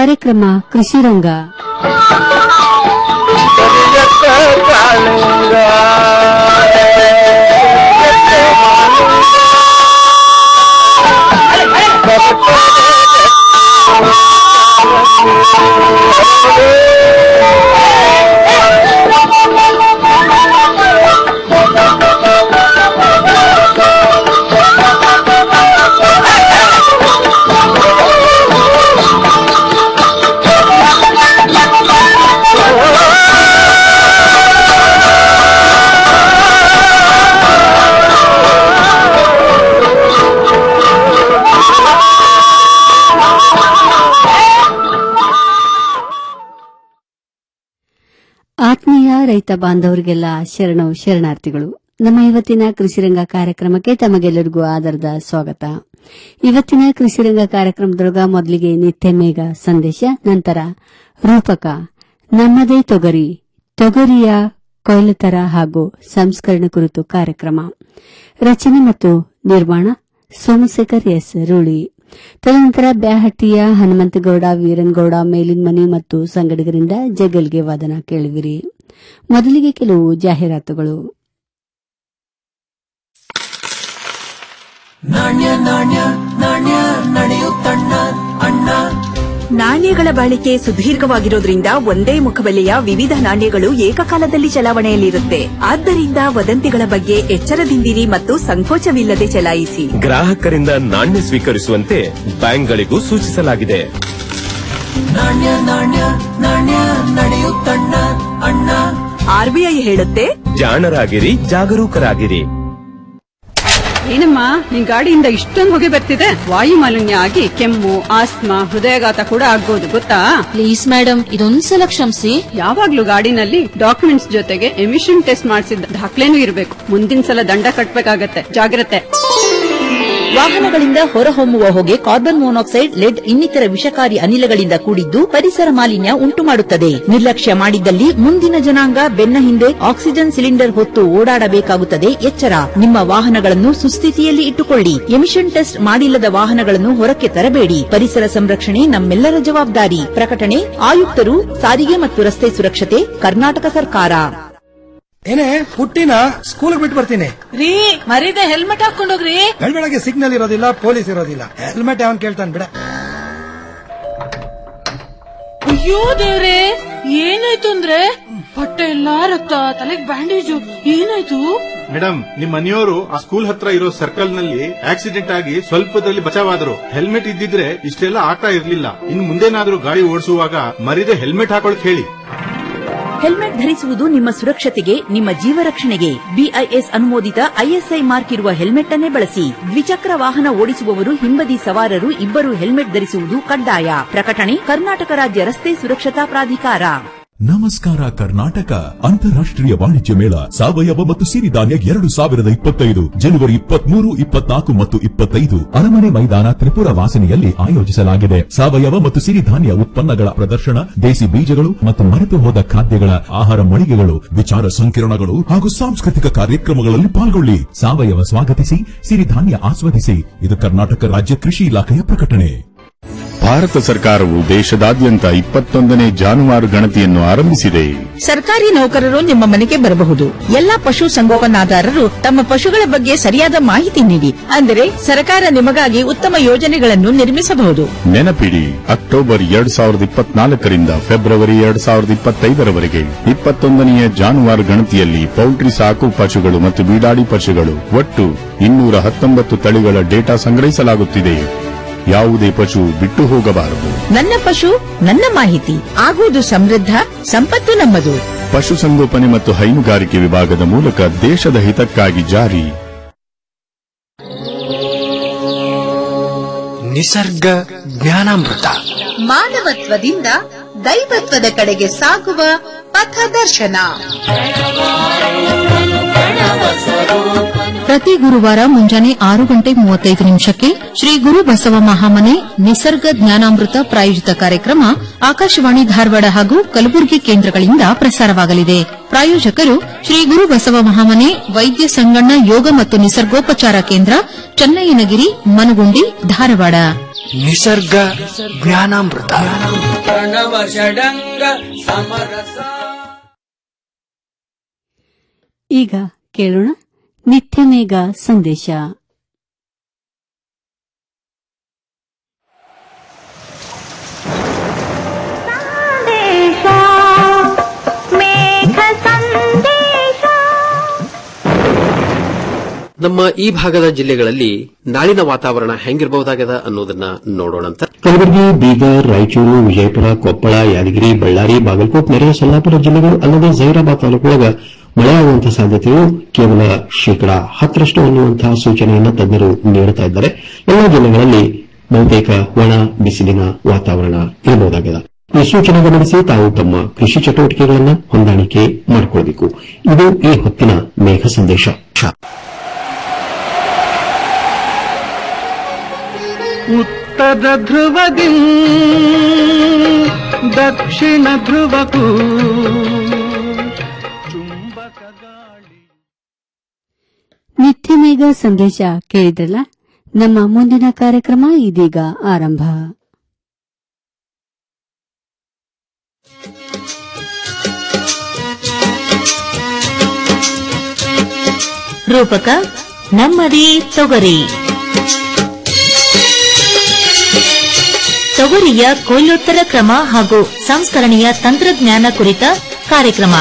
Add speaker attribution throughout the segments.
Speaker 1: ಕಾರ್ಯಕ್ರಮ ಕೃಷಿ ರಂಗ ಆತ್ಮೀಯ ರೈತ ಬಾಂಧವರಿಗೆಲ್ಲ ಶರಣು ಶರಣಾರ್ಥಿಗಳು ನಮ್ಮ ಇವತ್ತಿನ ಕೃಷಿರಂಗ ಕಾರ್ಯಕ್ರಮಕ್ಕೆ ತಮಗೆಲ್ಲರಿಗೂ ಆಧಾರದ ಸ್ವಾಗತ ಇವತ್ತಿನ ಕೃಷಿರಂಗ ಕಾರ್ಯಕ್ರಮದೊಳಗ ಮೊದಲಿಗೆ ನಿತ್ಯ ಮೇಘ ಸಂದೇಶ ನಂತರ ರೂಪಕ ನಮ್ಮದೇ ತೊಗರಿ ತೊಗರಿಯ ಕೊಯ್ಲುತರ ಹಾಗೂ ಸಂಸ್ಕರಣೆ ಕುರಿತು ಕಾರ್ಯಕ್ರಮ ರಚನೆ ಮತ್ತು ನಿರ್ಮಾಣ ಸೋಮಶೇಖರ್ ಎಸ್ ರೂಳಿ ತದನಂತರ ಬ್ಯಾಹಟ್ಟಿಯ ಹನುಮಂತಗೌಡ ವೀರನ್ಗೌಡ ಮೇಲಿನ್ಮನಿ ಮತ್ತು ಸಂಗಡಿಗರಿಂದ ಜಗಲ್ಗೆ ವಾದನ ಕೇಳುವಿರಿ ಮೊದಲಿಗೆ ಕೆಲವು ಜಾಹೀರಾತುಗಳು
Speaker 2: ನಾಣ್ಯ ನಾಣ್ಯ ನಾಣ್ಯ ನಡೆಯುತ್ತಣ್ಣ ಅಣ್ಣ
Speaker 3: ನಾಣ್ಯಗಳ ಬಾಳಿಕೆ ಸುದೀರ್ಘವಾಗಿರೋದ್ರಿಂದ ಒಂದೇ ಮುಖಬೆಲೆಯ ವಿವಿಧ ನಾಣ್ಯಗಳು ಏಕಕಾಲದಲ್ಲಿ ಚಲಾವಣೆಯಲ್ಲಿರುತ್ತೆ ಆದ್ದರಿಂದ ವದಂತಿಗಳ ಬಗ್ಗೆ ಎಚ್ಚರದಿಂದಿರಿ ಮತ್ತು ಸಂಕೋಚವಿಲ್ಲದೆ ಚಲಾಯಿಸಿ
Speaker 4: ಗ್ರಾಹಕರಿಂದ ನಾಣ್ಯ ಸ್ವೀಕರಿಸುವಂತೆ ಬ್ಯಾಂಕ್ಗಳಿಗೂ ಸೂಚಿಸಲಾಗಿದೆ
Speaker 2: ನಾಣ್ಯ ನಾಣ್ಯ ನಾಣ್ಯ ನಡೆಯುತ್ತಣ್ಣ ಅಣ್ಣ
Speaker 3: ಆರ್ಬಿಐ ಹೇಳುತ್ತೆ
Speaker 4: ಜಾಣರಾಗಿರಿ ಜಾಗರೂಕರಾಗಿರಿ
Speaker 5: ಏನಮ್ಮ ನಿನ್ ಗಾಡಿಯಿಂದ ಇಷ್ಟೊಂದು ಹೊಗೆ ಬರ್ತಿದೆ ವಾಯು ಮಾಲಿನ್ಯ ಆಗಿ ಕೆಮ್ಮು ಆಸ್ತಮಾ ಹೃದಯಾಘಾತ ಕೂಡ ಆಗ್ಬೋದು ಗೊತ್ತಾ
Speaker 6: ಪ್ಲೀಸ್ ಮೇಡಮ್ ಇದೊಂದ್ಸಲ ಕ್ಷಮಿಸಿ
Speaker 5: ಯಾವಾಗ್ಲೂ ಗಾಡಿನಲ್ಲಿ ಡಾಕ್ಯುಮೆಂಟ್ಸ್ ಜೊತೆಗೆ ಎಮಿಷನ್ ಟೆಸ್ಟ್ ಮಾಡಿಸಿದ ದಾಖಲೆನೂ ಇರಬೇಕು ಮುಂದಿನ ಸಲ ದಂಡ ಕಟ್ಬೇಕಾಗತ್ತೆ ಜಾಗ್ರತೆ
Speaker 6: ವಾಹನಗಳಿಂದ ಹೊರಹೊಮ್ಮುವ ಹೊಗೆ ಕಾರ್ಬನ್ ಮೊನಾಕ್ಸೈಡ್ ಲೆಡ್ ಇನ್ನಿತರ ವಿಷಕಾರಿ ಅನಿಲಗಳಿಂದ ಕೂಡಿದ್ದು ಪರಿಸರ ಮಾಲಿನ್ಯ ಉಂಟು ಮಾಡುತ್ತದೆ ನಿರ್ಲಕ್ಷ್ಯ ಮಾಡಿದ್ದಲ್ಲಿ ಮುಂದಿನ ಜನಾಂಗ ಬೆನ್ನ ಹಿಂದೆ ಆಕ್ಸಿಜನ್ ಸಿಲಿಂಡರ್ ಹೊತ್ತು ಓಡಾಡಬೇಕಾಗುತ್ತದೆ ಎಚ್ಚರ ನಿಮ್ಮ ವಾಹನಗಳನ್ನು ಸುಸ್ಥಿತಿಯಲ್ಲಿ ಇಟ್ಟುಕೊಳ್ಳಿ ಎಮಿಷನ್ ಟೆಸ್ಟ್ ಮಾಡಿಲ್ಲದ ವಾಹನಗಳನ್ನು ಹೊರಕ್ಕೆ ತರಬೇಡಿ ಪರಿಸರ ಸಂರಕ್ಷಣೆ ನಮ್ಮೆಲ್ಲರ ಜವಾಬ್ದಾರಿ ಪ್ರಕಟಣೆ ಆಯುಕ್ತರು ಸಾರಿಗೆ ಮತ್ತು ರಸ್ತೆ ಸುರಕ್ಷತೆ ಕರ್ನಾಟಕ ಸರ್ಕಾರ
Speaker 7: ಏನೇ ಪುಟ್ಟಿನ ಸ್ಕೂಲ್ ಬಿಟ್ಟು ಬರ್ತೀನಿ
Speaker 8: ರೀ ಮರೀದೆ ಹೆಲ್ಮೆಟ್ ಹಾಕೊಂಡೋಗ್ರಿ
Speaker 7: ಬೆಳಗ್ಗೆ ಸಿಗ್ನಲ್ ಇರೋದಿಲ್ಲ ಪೊಲೀಸ್ ಇರೋದಿಲ್ಲ ಹೆಲ್ಮೆಟ್ ಯಾವನ್ ಕೇಳ್ತಾನೆ ಬಿಡ
Speaker 8: ಅಯ್ಯೋ ದೇವ್ರೆ ಏನಾಯ್ತು ಅಂದ್ರೆ ಹೊಟ್ಟೆ ಎಲ್ಲಾ ರಕ್ತ ತಲೆಗ್ ಬ್ಯಾಂಡೇಜು ಏನಾಯ್ತು
Speaker 9: ಮೇಡಮ್ ನಿಮ್ ಮನೆಯವರು ಆ ಸ್ಕೂಲ್ ಹತ್ರ ಇರೋ ಸರ್ಕಲ್ ನಲ್ಲಿ ಆಕ್ಸಿಡೆಂಟ್ ಆಗಿ ಸ್ವಲ್ಪದಲ್ಲಿ ಬಚಾವಾದ್ರು ಹೆಲ್ಮೆಟ್ ಇದ್ದಿದ್ರೆ ಇಷ್ಟೆಲ್ಲ ಆಗ್ತಾ ಇರ್ಲಿಲ್ಲ ಇನ್ ಮುಂದೇನಾದ್ರೂ ಗಾಡಿ ಓಡಿಸುವಾಗ ಮರಿದೆ ಹೆಲ್ಮೆಟ್ ಹಾಕೊಳಕ್ ಹೇಳಿ
Speaker 6: ಹೆಲ್ಮೆಟ್ ಧರಿಸುವುದು ನಿಮ್ಮ ಸುರಕ್ಷತೆಗೆ ನಿಮ್ಮ ಜೀವ ರಕ್ಷಣೆಗೆ ಬಿಐಎಸ್ ಅನುಮೋದಿತ ಐಎಸ್ಐ ಮಾರ್ಕ್ ಇರುವ ಹೆಲ್ಮೆಟ್ ಅನ್ನೇ ಬಳಸಿ ದ್ವಿಚಕ್ರ ವಾಹನ ಓಡಿಸುವವರು ಹಿಂಬದಿ ಸವಾರರು ಇಬ್ಬರು ಹೆಲ್ಮೆಟ್ ಧರಿಸುವುದು ಕಡ್ಡಾಯ ಪ್ರಕಟಣೆ ಕರ್ನಾಟಕ ರಾಜ್ಯ ರಸ್ತೆ ಸುರಕ್ಷತಾ ಪ್ರಾಧಿಕಾರ
Speaker 10: ನಮಸ್ಕಾರ ಕರ್ನಾಟಕ ಅಂತಾರಾಷ್ಟ್ರೀಯ ವಾಣಿಜ್ಯ ಮೇಳ ಸಾವಯವ ಮತ್ತು ಸಿರಿಧಾನ್ಯ ಎರಡು ಸಾವಿರದ ಇಪ್ಪತ್ತೈದು ಜನವರಿ ಇಪ್ಪತ್ಮೂರು ಇಪ್ಪತ್ನಾಲ್ಕು ಮತ್ತು ಇಪ್ಪತ್ತೈದು ಅರಮನೆ ಮೈದಾನ ತ್ರಿಪುರ ವಾಸನೆಯಲ್ಲಿ ಆಯೋಜಿಸಲಾಗಿದೆ ಸಾವಯವ ಮತ್ತು ಸಿರಿಧಾನ್ಯ ಉತ್ಪನ್ನಗಳ ಪ್ರದರ್ಶನ ದೇಸಿ ಬೀಜಗಳು ಮತ್ತು ಮರೆತು ಹೋದ ಖಾದ್ಯಗಳ ಆಹಾರ ಮಳಿಗೆಗಳು ವಿಚಾರ ಸಂಕಿರಣಗಳು ಹಾಗೂ ಸಾಂಸ್ಕೃತಿಕ ಕಾರ್ಯಕ್ರಮಗಳಲ್ಲಿ ಪಾಲ್ಗೊಳ್ಳಿ ಸಾವಯವ ಸ್ವಾಗತಿಸಿ ಸಿರಿಧಾನ್ಯ ಆಸ್ವಾದಿಸಿ ಇದು ಕರ್ನಾಟಕ ರಾಜ್ಯ ಕೃಷಿ ಇಲಾಖೆಯ ಪ್ರಕಟಣೆ
Speaker 11: ಭಾರತ ಸರ್ಕಾರವು ದೇಶದಾದ್ಯಂತ ಇಪ್ಪತ್ತೊಂದನೇ ಜಾನುವಾರು ಗಣತಿಯನ್ನು ಆರಂಭಿಸಿದೆ
Speaker 12: ಸರ್ಕಾರಿ ನೌಕರರು ನಿಮ್ಮ ಮನೆಗೆ ಬರಬಹುದು ಎಲ್ಲಾ ಪಶು ಸಂಗೋಪನಾದಾರರು ತಮ್ಮ ಪಶುಗಳ ಬಗ್ಗೆ ಸರಿಯಾದ ಮಾಹಿತಿ ನೀಡಿ ಅಂದರೆ ಸರ್ಕಾರ ನಿಮಗಾಗಿ ಉತ್ತಮ ಯೋಜನೆಗಳನ್ನು ನಿರ್ಮಿಸಬಹುದು
Speaker 11: ನೆನಪಿಡಿ ಅಕ್ಟೋಬರ್ ಎರಡ್ ಸಾವಿರದ ಇಪ್ಪತ್ನಾಲ್ಕರಿಂದ ಫೆಬ್ರವರಿ ಎರಡ್ ಸಾವಿರದ ಇಪ್ಪತ್ತೈದರವರೆಗೆ ಇಪ್ಪತ್ತೊಂದನೆಯ ಜಾನುವಾರು ಗಣತಿಯಲ್ಲಿ ಪೌಲ್ಟ್ರಿ ಸಾಕು ಪಶುಗಳು ಮತ್ತು ಬೀಡಾಡಿ ಪಶುಗಳು ಒಟ್ಟು ಇನ್ನೂರ ಹತ್ತೊಂಬತ್ತು ತಳಿಗಳ ಡೇಟಾ ಸಂಗ್ರಹಿಸಲಾಗುತ್ತಿದೆ ಯಾವುದೇ ಪಶು ಬಿಟ್ಟು ಹೋಗಬಾರದು
Speaker 12: ನನ್ನ ಪಶು ನನ್ನ ಮಾಹಿತಿ ಆಗುವುದು ಸಮೃದ್ಧ ಸಂಪತ್ತು ನಮ್ಮದು
Speaker 11: ಪಶುಸಂಗೋಪನೆ ಮತ್ತು ಹೈನುಗಾರಿಕೆ ವಿಭಾಗದ ಮೂಲಕ ದೇಶದ ಹಿತಕ್ಕಾಗಿ ಜಾರಿ
Speaker 2: ನಿಸರ್ಗ ಜ್ಞಾನಾಮೃತ
Speaker 13: ಮಾನವತ್ವದಿಂದ ದೈವತ್ವದ ಕಡೆಗೆ ಸಾಗುವ ಪಥದರ್ಶನ
Speaker 14: ಪ್ರತಿ ಗುರುವಾರ ಮುಂಜಾನೆ ಆರು ಗಂಟೆ ಮೂವತ್ತೈದು ನಿಮಿಷಕ್ಕೆ ಶ್ರೀ ಗುರು ಬಸವ ಮಹಾಮನೆ ನಿಸರ್ಗ ಜ್ಞಾನಾಮೃತ ಪ್ರಾಯೋಜಿತ ಕಾರ್ಯಕ್ರಮ ಆಕಾಶವಾಣಿ ಧಾರವಾಡ ಹಾಗೂ ಕಲಬುರಗಿ ಕೇಂದ್ರಗಳಿಂದ ಪ್ರಸಾರವಾಗಲಿದೆ ಪ್ರಾಯೋಜಕರು ಶ್ರೀ ಗುರು ಬಸವ ಮಹಾಮನೆ ವೈದ್ಯ ಸಂಗಣ್ಣ ಯೋಗ ಮತ್ತು ನಿಸರ್ಗೋಪಚಾರ ಕೇಂದ್ರ ಚನ್ನಯ್ಯನಗಿರಿ ಮನಗುಂಡಿ ಧಾರವಾಡ
Speaker 2: ನಿಸರ್ಗ ಜ್ಞಾನಾಮೃತ ಪ್ರಣವ ಷಡಂಗ ಸಮರಸ
Speaker 1: ಈಗ ಕೇಳೋಣ ನಿತ್ಯಮೇಘ ಸಂದೇಶ
Speaker 15: ನಮ್ಮ ಈ ಭಾಗದ ಜಿಲ್ಲೆಗಳಲ್ಲಿ ನಾಳಿನ ವಾತಾವರಣ ಹೆಂಗಿರಬಹುದಾಗದ ಅನ್ನೋದನ್ನ ನೋಡೋಣಂತ
Speaker 16: ಕಲಬುರಗಿ ಬೀದರ್ ರಾಯಚೂರು ವಿಜಯಪುರ ಕೊಪ್ಪಳ ಯಾದಗಿರಿ ಬಳ್ಳಾರಿ ಬಾಗಲಕೋಟ್ ನೆರೆಯ ಸೊಲ್ಲಾಪುರ ಜಿಲ್ಲೆಗಳು ಅಲ್ಲದೆ ಜೈರಾಬಾದ್ ತಾಲೂಕೊಳಗ ಮಳೆಯಾಗುವಂತಹ ಸಾಧ್ಯತೆಯು ಕೇವಲ ಶೇಕಡಾ ಹತ್ತರಷ್ಟು ಅನ್ನುವಂತಹ ಸೂಚನೆಯನ್ನು ತಜ್ಞರು ನೀಡುತ್ತಾ ಇದ್ದಾರೆ ಎಲ್ಲಾ ಜಿಲ್ಲೆಗಳಲ್ಲಿ ಬಹುತೇಕ ಒಣ ಬಿಸಿಲಿನ ವಾತಾವರಣ ಇರಬಹುದಾಗಿದೆ ಈ ಸೂಚನೆ ಗಮನಿಸಿ ತಾವು ತಮ್ಮ ಕೃಷಿ ಚಟುವಟಿಕೆಗಳನ್ನು ಹೊಂದಾಣಿಕೆ ಮಾಡಿಕೊಳ್ಳಬೇಕು ಇದು ಈ ಹೊತ್ತಿನ ಮೇಘ ಸಂದೇಶ
Speaker 17: ಉತ್ತರ ಧ್ರುವದಿ ದಕ್ಷಿಣ ಧ್ರುವಕ್ಕೂ
Speaker 1: ನಿತ್ಯಮೇಘ ಸಂದೇಶ ಕೇಳಿದ್ರಲ್ಲ ನಮ್ಮ ಮುಂದಿನ ಕಾರ್ಯಕ್ರಮ ಇದೀಗ ಆರಂಭ
Speaker 6: ರೂಪಕ ನಮ್ಮದೇ ತೊಗರಿ ತೊಗರಿಯ ಕೊಯ್ಲೋತ್ತರ ಕ್ರಮ ಹಾಗೂ ಸಂಸ್ಕರಣೆಯ ತಂತ್ರಜ್ಞಾನ ಕುರಿತ ಕಾರ್ಯಕ್ರಮ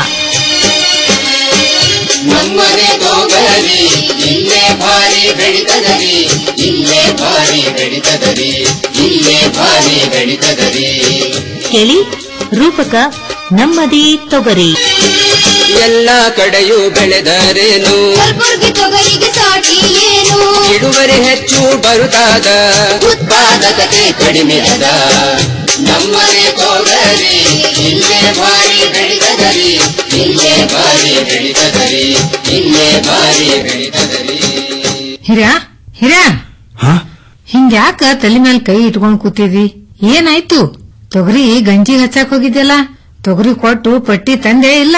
Speaker 2: ನಮ್ಮನೆ ತೋಗರಿ ಇಲ್ಲೇ ಭಾರಿ ಬೆಳಿತದರಿ ಇಲ್ಲೇ ಭಾರಿ ಬೆಳಿತದರಿ ಇಲ್ಲೇ ಭಾರಿ ಬೆಳಿತದರಿ
Speaker 6: ಕೇಳಿ ರೂಪಕ ನಮ್ಮದೇ ತೊಗರಿ
Speaker 2: ಎಲ್ಲ ಕಡೆಯೂ ಬೆಳೆದರೇನು
Speaker 18: ತೊಗರಿಗೆ ಸಾಟಿ ಏನು
Speaker 2: ಇಳುವರಿ ಹೆಚ್ಚು ಬರುತ್ತಾದ ಉತ್ಪಾದಕತೆ ಕಡಿಮೆ ಅದ ನಮ್ಮನೆ ತೋಗರಿ ಇಲ್ಲೇ ಭಾರಿ ಬೆಳಿತದರಿ ಇಲ್ಲೇ ಭಾರಿ ಬೆಳಿತದರಿ ಇಲ್ಲೇ ಭಾರಿ ಬೆಳಿತದರಿ
Speaker 19: ಹಿರ್ಯಾ ಹಿರ್ಯಾ ಹಿಂಗ್ಯಾಕ ತಲೆ ಮೇಲೆ ಕೈ ಇಟ್ಕೊಂಡ್ ಕೂತಿದಿ ಏನಾಯ್ತು ತೊಗರಿ ಗಂಜಿ ಹಚ್ಚಾಕ್ ಹೋಗಿದ್ದೆಲ್ಲ ತೊಗರಿ ಕೊಟ್ಟು ಪಟ್ಟಿ ತಂದೆ ಇಲ್ಲ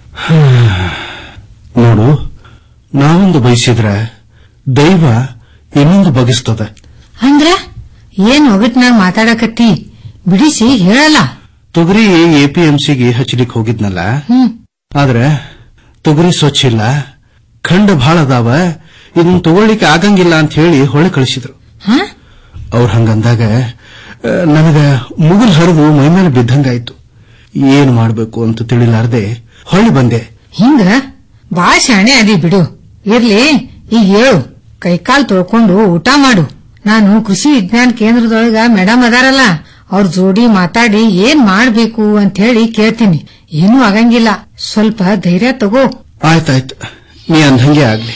Speaker 20: ನೋಡು ನಾವೊಂದು ಬಯಸಿದ್ರ ದೈವ ಇನ್ನೊಂದು ಬಗೆಸ್ತದ
Speaker 19: ಅಂದ್ರ ಏನ್ ಒಗಟ್ನಾಗ ಮಾತಾಡಕತ್ತಿ ಬಿಡಿಸಿ ಹೇಳಲ್ಲ
Speaker 20: ತೊಗರಿ ಎಪಿಎಂಸಿಗೆ ಹಚ್ಚಲಿಕ್ ಹೋಗಿದ್ನಲ್ಲ
Speaker 19: ಹ್ಮ್
Speaker 20: ಆದ್ರೆ ತೊಗರಿ ಸ್ವಚ್ಛ ಇಲ್ಲ ಖಂಡ ಭಾಳ ಅದಾವ ಇದನ್ನ ತಗೊಳ್ಳಿಕ್ಕೆ ಆಗಂಗಿಲ್ಲ ಅಂತ ಹೇಳಿ ಹೊಳೆ ಕಳಿಸಿದ್ರು
Speaker 19: ಹ?
Speaker 20: ಅವ್ರ ಹಂಗಂದಾಗ ಆ, ನನಗ ಮುಗುಲ್ ಹರಿದು ಮೈಮೇಲೆ ಬಿದ್ದಂಗಾಯ್ತು ಏನ್ ಮಾಡ್ಬೇಕು ಅಂತ ತಿಳಿಲಾರ್ದೆ ಹೊಳ್ಳಿ ಬಂದೆ
Speaker 19: ಹಿಂಗ ಬಾ ಶಾಣೆ ಅದಿ ಬಿಡು ಇರ್ಲಿ ಈಗ ಹೇಳು ಕೈಕಾಲ್ ತೊಳ್ಕೊಂಡು ಊಟ ಮಾಡು ನಾನು ಕೃಷಿ ವಿಜ್ಞಾನ ಕೇಂದ್ರದೊಳಗ ಮೇಡಮ್ ಅದಾರಲ್ಲ ಅವ್ರ ಜೋಡಿ ಮಾತಾಡಿ ಏನ್ ಮಾಡ್ಬೇಕು ಅಂತ ಹೇಳಿ ಕೇಳ್ತೀನಿ ಏನೂ ಆಗಂಗಿಲ್ಲ ಸ್ವಲ್ಪ ಧೈರ್ಯ ತಗೋ
Speaker 20: ಆಯ್ತಾಯ್ತು ನೀ ಅಂದಂಗೆ ಆಗ್ಲಿ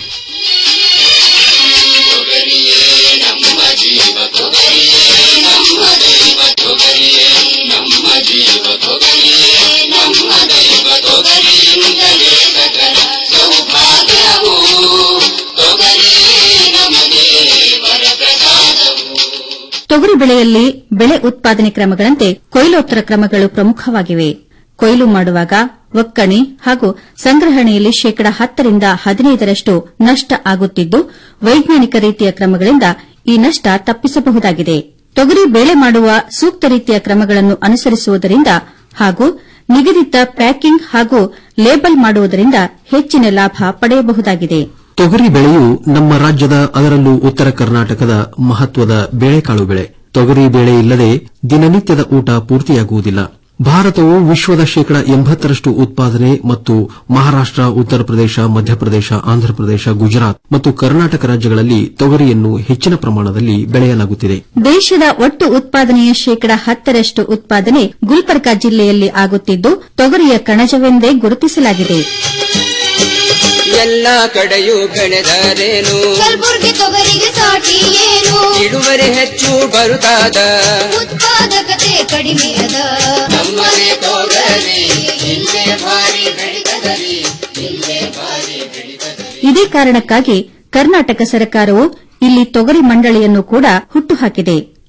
Speaker 14: ತೊಗರಿ ಬೆಳೆಯಲ್ಲಿ ಬೆಳೆ ಉತ್ಪಾದನೆ ಕ್ರಮಗಳಂತೆ ಕೊಯ್ಲೋತ್ತರ ಕ್ರಮಗಳು ಪ್ರಮುಖವಾಗಿವೆ ಕೊಯ್ಲು ಮಾಡುವಾಗ ಒಕ್ಕಣೆ ಹಾಗೂ ಸಂಗ್ರಹಣೆಯಲ್ಲಿ ಶೇಕಡ ಹತ್ತರಿಂದ ಹದಿನೈದರಷ್ಟು ನಷ್ಟ ಆಗುತ್ತಿದ್ದು ವೈಜ್ಞಾನಿಕ ರೀತಿಯ ಕ್ರಮಗಳಿಂದ ಈ ನಷ್ಟ ತಪ್ಪಿಸಬಹುದಾಗಿದೆ ತೊಗರಿ ಬೇಳೆ ಮಾಡುವ ಸೂಕ್ತ ರೀತಿಯ ಕ್ರಮಗಳನ್ನು ಅನುಸರಿಸುವುದರಿಂದ ಹಾಗೂ ನಿಗದಿತ ಪ್ಯಾಕಿಂಗ್ ಹಾಗೂ ಲೇಬಲ್ ಮಾಡುವುದರಿಂದ ಹೆಚ್ಚಿನ ಲಾಭ ಪಡೆಯಬಹುದಾಗಿದೆ
Speaker 15: ತೊಗರಿ ಬೆಳೆಯು ನಮ್ಮ ರಾಜ್ಯದ ಅದರಲ್ಲೂ ಉತ್ತರ ಕರ್ನಾಟಕದ ಮಹತ್ವದ ಬೇಳೆಕಾಳು ಬೆಳೆ ತೊಗರಿ ಬೇಳೆ ಇಲ್ಲದೆ ದಿನನಿತ್ಯದ ಊಟ ಪೂರ್ತಿಯಾಗುವುದಿಲ್ಲ ಭಾರತವು ವಿಶ್ವದ ಶೇಕಡ ಎಂಬತ್ತರಷ್ಟು ಉತ್ಪಾದನೆ ಮತ್ತು ಮಹಾರಾಷ್ಟ್ರ ಉತ್ತರ ಪ್ರದೇಶ ಮಧ್ಯಪ್ರದೇಶ ಆಂಧ್ರಪ್ರದೇಶ ಗುಜರಾತ್ ಮತ್ತು ಕರ್ನಾಟಕ ರಾಜ್ಯಗಳಲ್ಲಿ ತೊಗರಿಯನ್ನು ಹೆಚ್ಚಿನ ಪ್ರಮಾಣದಲ್ಲಿ ಬೆಳೆಯಲಾಗುತ್ತಿದೆ
Speaker 14: ದೇಶದ ಒಟ್ಟು ಉತ್ಪಾದನೆಯ ಶೇಕಡ ಹತ್ತರಷ್ಟು ಉತ್ಪಾದನೆ ಗುಲ್ಬರ್ಗಾ ಜಿಲ್ಲೆಯಲ್ಲಿ ಆಗುತ್ತಿದ್ದು ತೊಗರಿಯ ಕಣಜವೆಂದೇ ಗುರುತಿಸಲಾಗಿದೆ
Speaker 2: ಎಲ್ಲ ಕಡೆಯೂ ಬೆಳೆದರೇನು
Speaker 18: ಕಲ್ಬುರ್ಗಿ ತೊಗರಿಗೆ ಸಾಟಿ ಏನು
Speaker 2: ಇಳುವರಿ ಹೆಚ್ಚು ಬರುತ್ತಾದ
Speaker 18: ಉತ್ಪಾದಕತೆ ಕಡಿಮೆ ಅದ
Speaker 2: ನಮ್ಮನೆ ತೋಗರಿ ಇಲ್ಲೇ ಭಾರಿ ಬೆಳಿತದರಿ ಇಲ್ಲೇ ಭಾರಿ ಬೆಳಿತದರಿ
Speaker 14: ಇದೇ ಕಾರಣಕ್ಕಾಗಿ ಕರ್ನಾಟಕ ಸರ್ಕಾರವು ಇಲ್ಲಿ ತೊಗರಿ ಮಂಡಳಿಯನ್ನು ಕೂಡ ಹುಟ್ಟುಹಾಕಿದೆ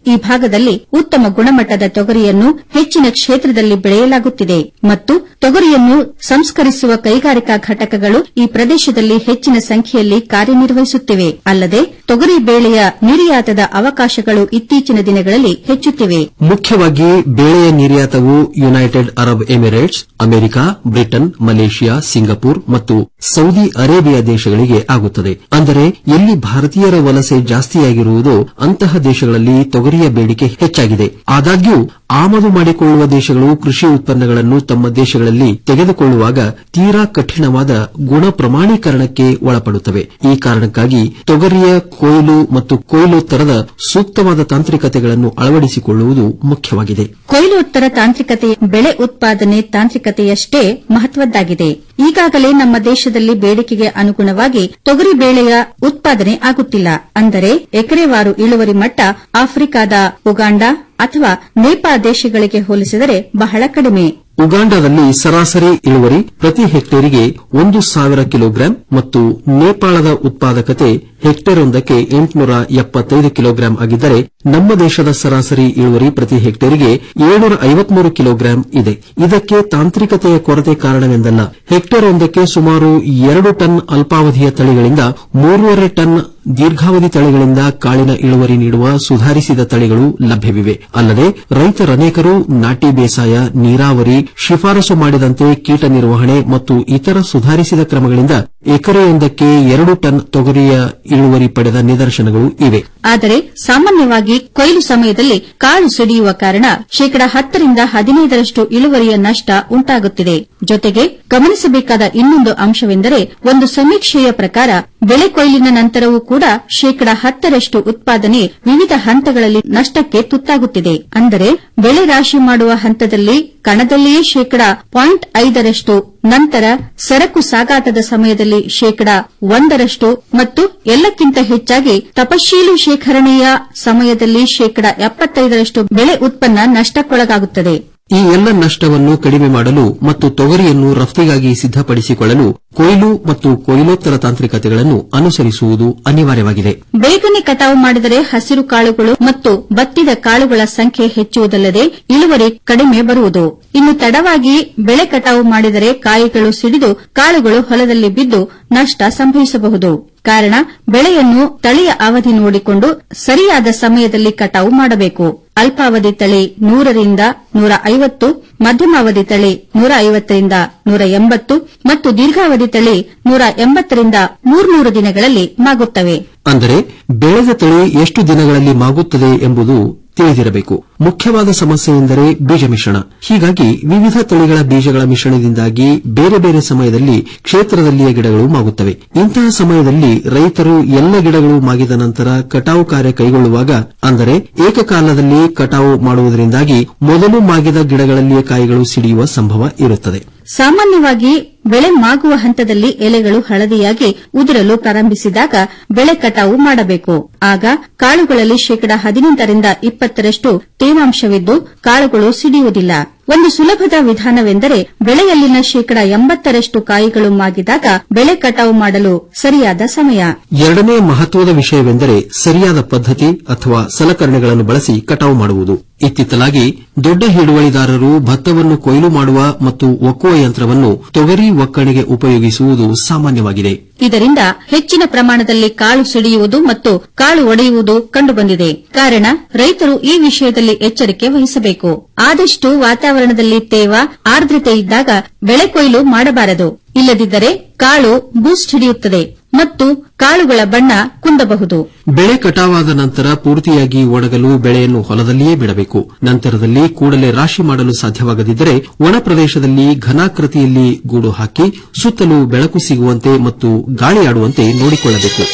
Speaker 21: ಈ ಭಾಗದಲ್ಲಿ ಉತ್ತಮ ಗುಣಮಟ್ಟದ ತೊಗರಿಯನ್ನು ಹೆಚ್ಚಿನ ಕ್ಷೇತ್ರದಲ್ಲಿ ಬೆಳೆಯಲಾಗುತ್ತಿದೆ ಮತ್ತು ತೊಗರಿಯನ್ನು ಸಂಸ್ಕರಿಸುವ ಕೈಗಾರಿಕಾ ಘಟಕಗಳು ಈ ಪ್ರದೇಶದಲ್ಲಿ ಹೆಚ್ಚಿನ ಸಂಖ್ಯೆಯಲ್ಲಿ ಕಾರ್ಯನಿರ್ವಹಿಸುತ್ತಿವೆ ಅಲ್ಲದೆ ತೊಗರಿ ಬೇಳೆಯ ನಿರ್ಯಾತದ ಅವಕಾಶಗಳು ಇತ್ತೀಚಿನ ದಿನಗಳಲ್ಲಿ ಹೆಚ್ಚುತ್ತಿವೆ
Speaker 15: ಮುಖ್ಯವಾಗಿ ಬೇಳೆಯ ನಿರ್ಯಾತವು United Arab Emirates America Britain Malaysia Singapore ಮತ್ತು ಸೌದಿ ಅರೇಬಿಯಾ ದೇಶಗಳಿಗೆ ಆಗುತ್ತದೆ ಅಂದರೆ ಎಲ್ಲಿ ಭಾರತೀಯರ ವಲಸೆ ಜಾಸ್ತಿಯಾಗಿರುವುದೋ ಅಂತಹ ದೇಶಗಳಲ್ಲಿ ತೊಗರಿಯ ಬೇಡಿಕೆ ಹೆಚ್ಚಾಗಿದೆ ಆದಾಗ್ಯೂ ಆಮದು ಮಾಡಿಕೊಳ್ಳುವ ದೇಶಗಳು ಕೃಷಿ ಉತ್ಪನ್ನಗಳನ್ನು ತಮ್ಮ ದೇಶಗಳಲ್ಲಿ ತೆಗೆದುಕೊಳ್ಳುವಾಗ ತೀರಾ ಕಠಿಣವಾದ ಗುಣ ಪ್ರಮಾಣೀಕರಣಕ್ಕೆ ಒಳಪಡುತ್ತವೆ ಈ ಕಾರಣಕ್ಕಾಗಿ ತೊಗರಿಯ ಕೊಯ್ಲು ಮತ್ತು ಕೊಯ್ಲೋತ್ತರದ ಸೂಕ್ತವಾದ ತಾಂತ್ರಿಕತೆಗಳನ್ನು ಅಳವಡಿಸಿಕೊಳ್ಳುವುದು ಮುಖ್ಯವಾಗಿದೆ
Speaker 21: ಕೊಯ್ಲೋತ್ತರ ತಾಂತ್ರಿಕತೆ ಬೆಳೆ ಉತ್ಪಾದನೆ ತಾಂತ್ರಿಕತೆಯಷ್ಟೇ ಮಹತ್ವದ್ದಾಗಿದೆ ಈಗಾಗಲೇ ನಮ್ಮ ದೇಶದಲ್ಲಿ ಬೇಡಿಕೆಗೆ ಅನುಗುಣವಾಗಿ ತೊಗರಿ ಬೇಳೆಯ ಉತ್ಪಾದನೆ ಆಗುತ್ತಿಲ್ಲ ಅಂದರೆ ಎಕರೆವಾರು ಇಳುವರಿ ಮಟ್ಟ ಆಫ್ರಿಕಾದ ಉಗಾಂಡ ಅಥವಾ ನೇಪಾಳ ದೇಶಗಳಿಗೆ ಹೋಲಿಸಿದರೆ ಬಹಳ ಕಡಿಮೆ
Speaker 15: ಉಗಾಂಡದಲ್ಲಿ ಸರಾಸರಿ ಇಳುವರಿ ಪ್ರತಿ ಹೆಕ್ಟೇರಿಗೆ ಒಂದು ಸಾವಿರ ಕಿಲೋಗ್ರಾಂ ಮತ್ತು ನೇಪಾಳದ ಉತ್ಪಾದಕತೆ ಹೆಕ್ಟೇರೊಂದಕ್ಕೆ ಎಂಟುನೂರ ಎಪ್ಪತ್ತೈದು ಕಿಲೋಗ್ರಾಂ ಆಗಿದ್ದರೆ ನಮ್ಮ ದೇಶದ ಸರಾಸರಿ ಇಳುವರಿ ಪ್ರತಿ ಹೆಕ್ಟೇರಿಗೆ ಏಳ್ನೂರ ಐವತ್ಮೂರು ಕಿಲೋಗ್ರಾಂ ಇದೆ ಇದಕ್ಕೆ ತಾಂತ್ರಿಕತೆಯ ಕೊರತೆ ಕಾರಣವೆಂದಲ್ಲ ಹೆಕ್ಟೇರ್ ಒಂದಕ್ಕೆ ಸುಮಾರು ಎರಡು ಟನ್ ಅಲ್ಪಾವಧಿಯ ತಳಿಗಳಿಂದ ಮೂರುವರೆ ಟನ್ ದೀರ್ಘಾವಧಿ ತಳಿಗಳಿಂದ ಕಾಳಿನ ಇಳುವರಿ ನೀಡುವ ಸುಧಾರಿಸಿದ ತಳಿಗಳು ಲಭ್ಯವಿವೆ ಅಲ್ಲದೆ ರೈತರನೇಕರು ನಾಟಿ ಬೇಸಾಯ ನೀರಾವರಿ ಶಿಫಾರಸು ಮಾಡಿದಂತೆ ಕೀಟ ನಿರ್ವಹಣೆ ಮತ್ತು ಇತರ ಸುಧಾರಿಸಿದ ಕ್ರಮಗಳಿಂದ ಎಕರೆಯೊಂದಕ್ಕೆ ಎರಡು ಟನ್ ತೊಗರಿಯ ಇಳುವರಿ ಪಡೆದ ನಿದರ್ಶನಗಳು ಇವೆ
Speaker 21: ಆದರೆ ಸಾಮಾನ್ಯವಾಗಿ ಕೊಯ್ಲು ಸಮಯದಲ್ಲಿ ಕಾಳು ಸಿಡಿಯುವ ಕಾರಣ ಶೇಕಡಾ ಹತ್ತರಿಂದ ಹದಿನೈದರಷ್ಟು ಇಳುವರಿಯ ನಷ್ಟ ಉಂಟಾಗುತ್ತಿದೆ ಜೊತೆಗೆ ಗಮನಿಸಬೇಕಾದ ಇನ್ನೊಂದು ಅಂಶವೆಂದರೆ ಒಂದು ಸಮೀಕ್ಷೆಯ ಪ್ರಕಾರ ಬೆಳೆ ಕೊಯ್ಲಿನ ನಂತರವೂ ಕೂಡ ಶೇಕಡಾ ಹತ್ತರಷ್ಟು ಉತ್ಪಾದನೆ ವಿವಿಧ ಹಂತಗಳಲ್ಲಿ ನಷ್ಟಕ್ಕೆ ತುತ್ತಾಗುತ್ತಿದೆ ಅಂದರೆ ಬೆಳೆ ರಾಶಿ ಮಾಡುವ ಹಂತದಲ್ಲಿ ಕಣದಲ್ಲಿಯೇ ಶೇಕಡಾ ಪಾಯಿಂಟ್ ಐದರಷ್ಟು ನಂತರ ಸರಕು ಸಾಗಾಟದ ಸಮಯದಲ್ಲಿ ಶೇಕಡಾ ಒಂದರಷ್ಟು ಮತ್ತು ಎಲ್ಲಕ್ಕಿಂತ ಹೆಚ್ಚಾಗಿ ತಪಶೀಲು ಶೇಖರಣೆಯ ಸಮಯದಲ್ಲಿ ಶೇಕಡಾ ಎಪ್ಪತ್ತೈದರಷ್ಟು ಬೆಳೆ ಉತ್ಪನ್ನ ನಷ್ಟಕ್ಕೊಳಗಾಗುತ್ತದೆ
Speaker 15: ಈ ಎಲ್ಲ ನಷ್ಟವನ್ನು ಕಡಿಮೆ ಮಾಡಲು ಮತ್ತು ತೊಗರಿಯನ್ನು ರಫ್ತಿಗಾಗಿ ಸಿದ್ದಪಡಿಸಿಕೊಳ್ಳಲು ಕೊಯ್ಲು ಮತ್ತು ಕೊಯ್ಲೋತ್ತರ ತಾಂತ್ರಿಕತೆಗಳನ್ನು ಅನುಸರಿಸುವುದು ಅನಿವಾರ್ಯವಾಗಿದೆ
Speaker 21: ಬೇಗನೆ ಕಟಾವು ಮಾಡಿದರೆ ಹಸಿರು ಕಾಳುಗಳು ಮತ್ತು ಬತ್ತಿದ ಕಾಳುಗಳ ಸಂಖ್ಯೆ ಹೆಚ್ಚುವುದಲ್ಲದೆ ಇಳುವರಿ ಕಡಿಮೆ ಬರುವುದು ಇನ್ನು ತಡವಾಗಿ ಬೆಳೆ ಕಟಾವು ಮಾಡಿದರೆ ಕಾಯಿಗಳು ಸಿಡಿದು ಕಾಳುಗಳು ಹೊಲದಲ್ಲಿ ಬಿದ್ದು ನಷ್ಟ ಸಂಭವಿಸಬಹುದು ಕಾರಣ ಬೆಳೆಯನ್ನು ತಳಿಯ ಅವಧಿ ನೋಡಿಕೊಂಡು ಸರಿಯಾದ ಸಮಯದಲ್ಲಿ ಕಟಾವು ಮಾಡಬೇಕು ಅಲ್ಪಾವಧಿ ತಳಿ ನೂರರಿಂದ ನೂರ ಐವತ್ತು ಮಧ್ಯಮಾವಧಿ ತಳಿ ನೂರ ಐವತ್ತರಿಂದ ನೂರ ಎಂಬತ್ತು ಮತ್ತು ದೀರ್ಘಾವಧಿ ತಳಿ ನೂರ ಎಂಬತ್ತರಿಂದ ಮೂರ್ನೂರು ದಿನಗಳಲ್ಲಿ ಮಾಗುತ್ತವೆ
Speaker 15: ಅಂದರೆ ಬೆಳೆದ ತಳಿ ಎಷ್ಟು ದಿನಗಳಲ್ಲಿ ಮಾಗುತ್ತದೆ ಎಂಬುದು ತಿಳಿದಿರಬೇಕು ಮುಖ್ಯವಾದ ಸಮಸ್ಯೆ ಎಂದರೆ ಬೀಜ ಮಿಶ್ರಣ ಹೀಗಾಗಿ ವಿವಿಧ ತಳಿಗಳ ಬೀಜಗಳ ಮಿಶ್ರಣದಿಂದಾಗಿ ಬೇರೆ ಬೇರೆ ಸಮಯದಲ್ಲಿ ಕ್ಷೇತ್ರದಲ್ಲಿಯ ಗಿಡಗಳು ಮಾಗುತ್ತವೆ ಇಂತಹ ಸಮಯದಲ್ಲಿ ರೈತರು ಎಲ್ಲ ಗಿಡಗಳು ಮಾಗಿದ ನಂತರ ಕಟಾವು ಕಾರ್ಯ ಕೈಗೊಳ್ಳುವಾಗ ಅಂದರೆ ಏಕಕಾಲದಲ್ಲಿ ಕಟಾವು ಮಾಡುವುದರಿಂದಾಗಿ ಮೊದಲು ಮಾಗಿದ ಗಿಡಗಳಲ್ಲಿಯ ಕಾಯಿಗಳು ಸಿಡಿಯುವ ಸಂಭವ ಇರುತ್ತದೆ
Speaker 21: ಸಾಮಾನ್ಯವಾಗಿ ಬೆಳೆ ಮಾಗುವ ಹಂತದಲ್ಲಿ ಎಲೆಗಳು ಹಳದಿಯಾಗಿ ಉದುರಲು ಪ್ರಾರಂಭಿಸಿದಾಗ ಬೆಳೆ ಕಟಾವು ಮಾಡಬೇಕು ಆಗ ಕಾಳುಗಳಲ್ಲಿ ಶೇಕಡಾ ಹದಿನೆಂಟರಿಂದ ಇಪ್ಪತ್ತರಷ್ಟು ತೇವಾಂಶವಿದ್ದು ಕಾಳುಗಳು ಸಿಡಿಯುವುದಿಲ್ಲ ಒಂದು ಸುಲಭದ ವಿಧಾನವೆಂದರೆ ಬೆಳೆಯಲ್ಲಿನ ಶೇಕಡಾ ಎಂಬತ್ತರಷ್ಟು ಕಾಯಿಗಳು ಮಾಗಿದಾಗ ಬೆಳೆ ಕಟಾವು ಮಾಡಲು ಸರಿಯಾದ ಸಮಯ
Speaker 15: ಎರಡನೇ ಮಹತ್ವದ ವಿಷಯವೆಂದರೆ ಸರಿಯಾದ ಪದ್ಧತಿ ಅಥವಾ ಸಲಕರಣೆಗಳನ್ನು ಬಳಸಿ ಕಟಾವು ಮಾಡುವುದು ಇತ್ತಿತ್ತಲಾಗಿ ದೊಡ್ಡ ಹಿಡುವಳಿದಾರರು ಭತ್ತವನ್ನು ಕೊಯ್ಲು ಮಾಡುವ ಮತ್ತು ಒಕ್ಕುವ ಯಂತ್ರವನ್ನು ತೊಗರಿ ಒಕ್ಕಣೆಗೆ ಉಪಯೋಗಿಸುವುದು ಸಾಮಾನ್ಯವಾಗಿದೆ
Speaker 21: ಇದರಿಂದ ಹೆಚ್ಚಿನ ಪ್ರಮಾಣದಲ್ಲಿ ಕಾಳು ಸಿಡಿಯುವುದು ಮತ್ತು ಕಾಳು ಒಡೆಯುವುದು ಕಂಡುಬಂದಿದೆ ಕಾರಣ ರೈತರು ಈ ವಿಷಯದಲ್ಲಿ ಎಚ್ಚರಿಕೆ ವಹಿಸಬೇಕು ಆದಷ್ಟು ವಾತಾವರಣದಲ್ಲಿ ತೇವ ಆರ್ದ್ರತೆ ಇದ್ದಾಗ ಬೆಳೆ ಕೊಯ್ಲು ಮಾಡಬಾರದು ಇಲ್ಲದಿದ್ದರೆ ಕಾಳು ಬೂಸ್ಟ್ ಹಿಡಿಯುತ್ತದೆ ಮತ್ತು ಕಾಳುಗಳ ಬಣ್ಣ ಕುಂದಬಹುದು
Speaker 15: ಬೆಳೆ ಕಟಾವಾದ ನಂತರ ಪೂರ್ತಿಯಾಗಿ ಒಣಗಲು ಬೆಳೆಯನ್ನು ಹೊಲದಲ್ಲಿಯೇ ಬಿಡಬೇಕು ನಂತರದಲ್ಲಿ ಕೂಡಲೇ ರಾಶಿ ಮಾಡಲು ಸಾಧ್ಯವಾಗದಿದ್ದರೆ ಒಣ ಪ್ರದೇಶದಲ್ಲಿ ಘನಾಕೃತಿಯಲ್ಲಿ ಗೂಡು ಹಾಕಿ ಸುತ್ತಲೂ ಬೆಳಕು ಸಿಗುವಂತೆ ಮತ್ತು ಗಾಳಿಯಾಡುವಂತೆ ನೋಡಿಕೊಳ್ಳಬೇಕು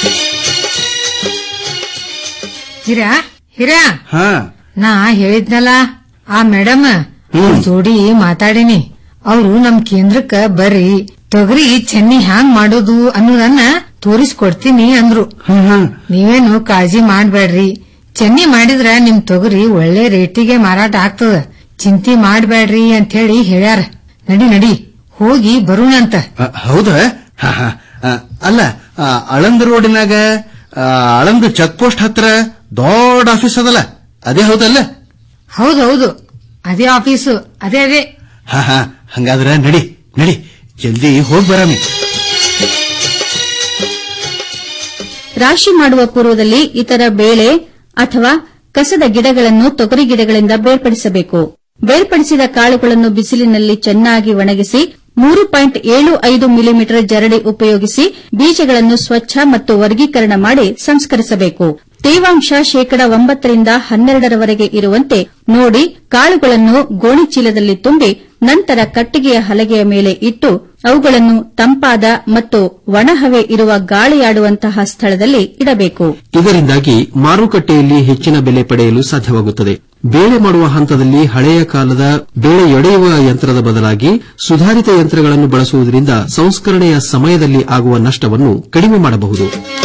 Speaker 19: ಹಿರಾ ಹಿರಾ
Speaker 20: ಹಾ
Speaker 19: ನಾ ಹೇಳಿದ್ನಲ್ಲ ಆ ಮೇಡಮ್ ಅವ್ರ್ ಜೋಡಿ ಮಾತಾಡಿನಿ ಅವ್ರು ನಮ್ ಕೇಂದ್ರಕ್ಕ ಬರ್ರಿ ತೊಗರಿ ಚೆನ್ನಿ ಹ್ಯಾಂಗ್ ಮಾಡೋದು ಅನ್ನೋದನ್ನ ತೋರಿಸ್ಕೊಡ್ತೀನಿ ಅಂದ್ರು ನೀವೇನು ಕಾಳಜಿ ಮಾಡ್ಬೇಡ್ರಿ ಚೆನ್ನಿ ಮಾಡಿದ್ರ ನಿಮ್ ತೊಗರಿ ಒಳ್ಳೆ ರೇಟಿಗೆ ಮಾರಾಟ ಆಗ್ತದ ಚಿಂತಿ ಮಾಡ್ಬೇಡ್ರಿ ಅಂತ ಹೇಳಿ ಹೇಳ್ಯಾರ ನಡಿ ನಡಿ ಹೋಗಿ ಬರೋಣಂತ
Speaker 20: ಅ, ಹೌದಾ ಹ, ಹ. ಅ, ಅಲ್ಲ ಆ, ಆಳಂದ್ ರೋಡಿನಾಗ ಆ, ಆಳಂದ್ ಚೆಕ್ ಪೋಸ್ಟ್ ಹತ್ರ ದೊಡ್ಡ ಆಫೀಸ್ ಅದಲ್ಲ ಅದೇ ಹೌದಲ್ಲ
Speaker 19: ಹೌದೌದು ಅದೇ ಆಫೀಸು ಅದೇ ಅದೇ
Speaker 20: ಹಾ ಹಾ ಹಂಗಾದ್ರೆ ನಡಿ ನಡಿ ಜಲ್ದಿ ಹೋಗ್ ಬರಾಮಿ
Speaker 21: ರಾಶಿ ಮಾಡುವ ಪೂರ್ವದಲ್ಲಿ ಇತರ ಬೇಳೆ ಅಥವಾ ಕಸದ ಗಿಡಗಳನ್ನು ತೊಗರಿ ಗಿಡಗಳಿಂದ ಬೇರ್ಪಡಿಸಬೇಕು ಬೇರ್ಪಡಿಸಿದ ಕಾಳುಗಳನ್ನು ಬಿಸಿಲಿನಲ್ಲಿ ಚೆನ್ನಾಗಿ ಒಣಗಿಸಿ ಮೂರು ಪಾಯಿಂಟ್ ಏಳು ಐದು ಮಿಲಿಮೀಟರ್ ಜರಡಿ ಉಪಯೋಗಿಸಿ ಬೀಜಗಳನ್ನು ಸ್ವಚ್ಛ ಮತ್ತು ವರ್ಗೀಕರಣ ಮಾಡಿ ಸಂಸ್ಕರಿಸಬೇಕು ತೇವಾಂಶ ಶೇಕಡ ಒಂಬತ್ತರಿಂದ ಹನ್ನೆರಡರವರೆಗೆ ಇರುವಂತೆ ನೋಡಿ ಕಾಳುಗಳನ್ನು ಗೋಣಿಚೀಲದಲ್ಲಿ ತುಂಬಿ ನಂತರ ಕಟ್ಟಿಗೆಯ ಹಲಗೆಯ ಮೇಲೆ ಇಟ್ಟು ಅವುಗಳನ್ನು ತಂಪಾದ ಮತ್ತು ಒಣಹವೆ ಇರುವ ಗಾಳಿಯಾಡುವಂತಹ ಸ್ಥಳದಲ್ಲಿ ಇಡಬೇಕು
Speaker 15: ಇದರಿಂದಾಗಿ ಮಾರುಕಟ್ಟೆಯಲ್ಲಿ ಹೆಚ್ಚಿನ ಬೆಲೆ ಪಡೆಯಲು ಸಾಧ್ಯವಾಗುತ್ತದೆ ಬೇಳೆ ಮಾಡುವ ಹಂತದಲ್ಲಿ ಹಳೆಯ ಕಾಲದ ಬೇಳೆ ಎಡೆಯುವ ಯಂತ್ರದ ಬದಲಾಗಿ ಸುಧಾರಿತ ಯಂತ್ರಗಳನ್ನು ಬಳಸುವುದರಿಂದ ಸಂಸ್ಕರಣೆಯ ಸಮಯದಲ್ಲಿ ಆಗುವ ನಷ್ಟವನ್ನು ಕಡಿಮೆ ಮಾಡಬಹುದು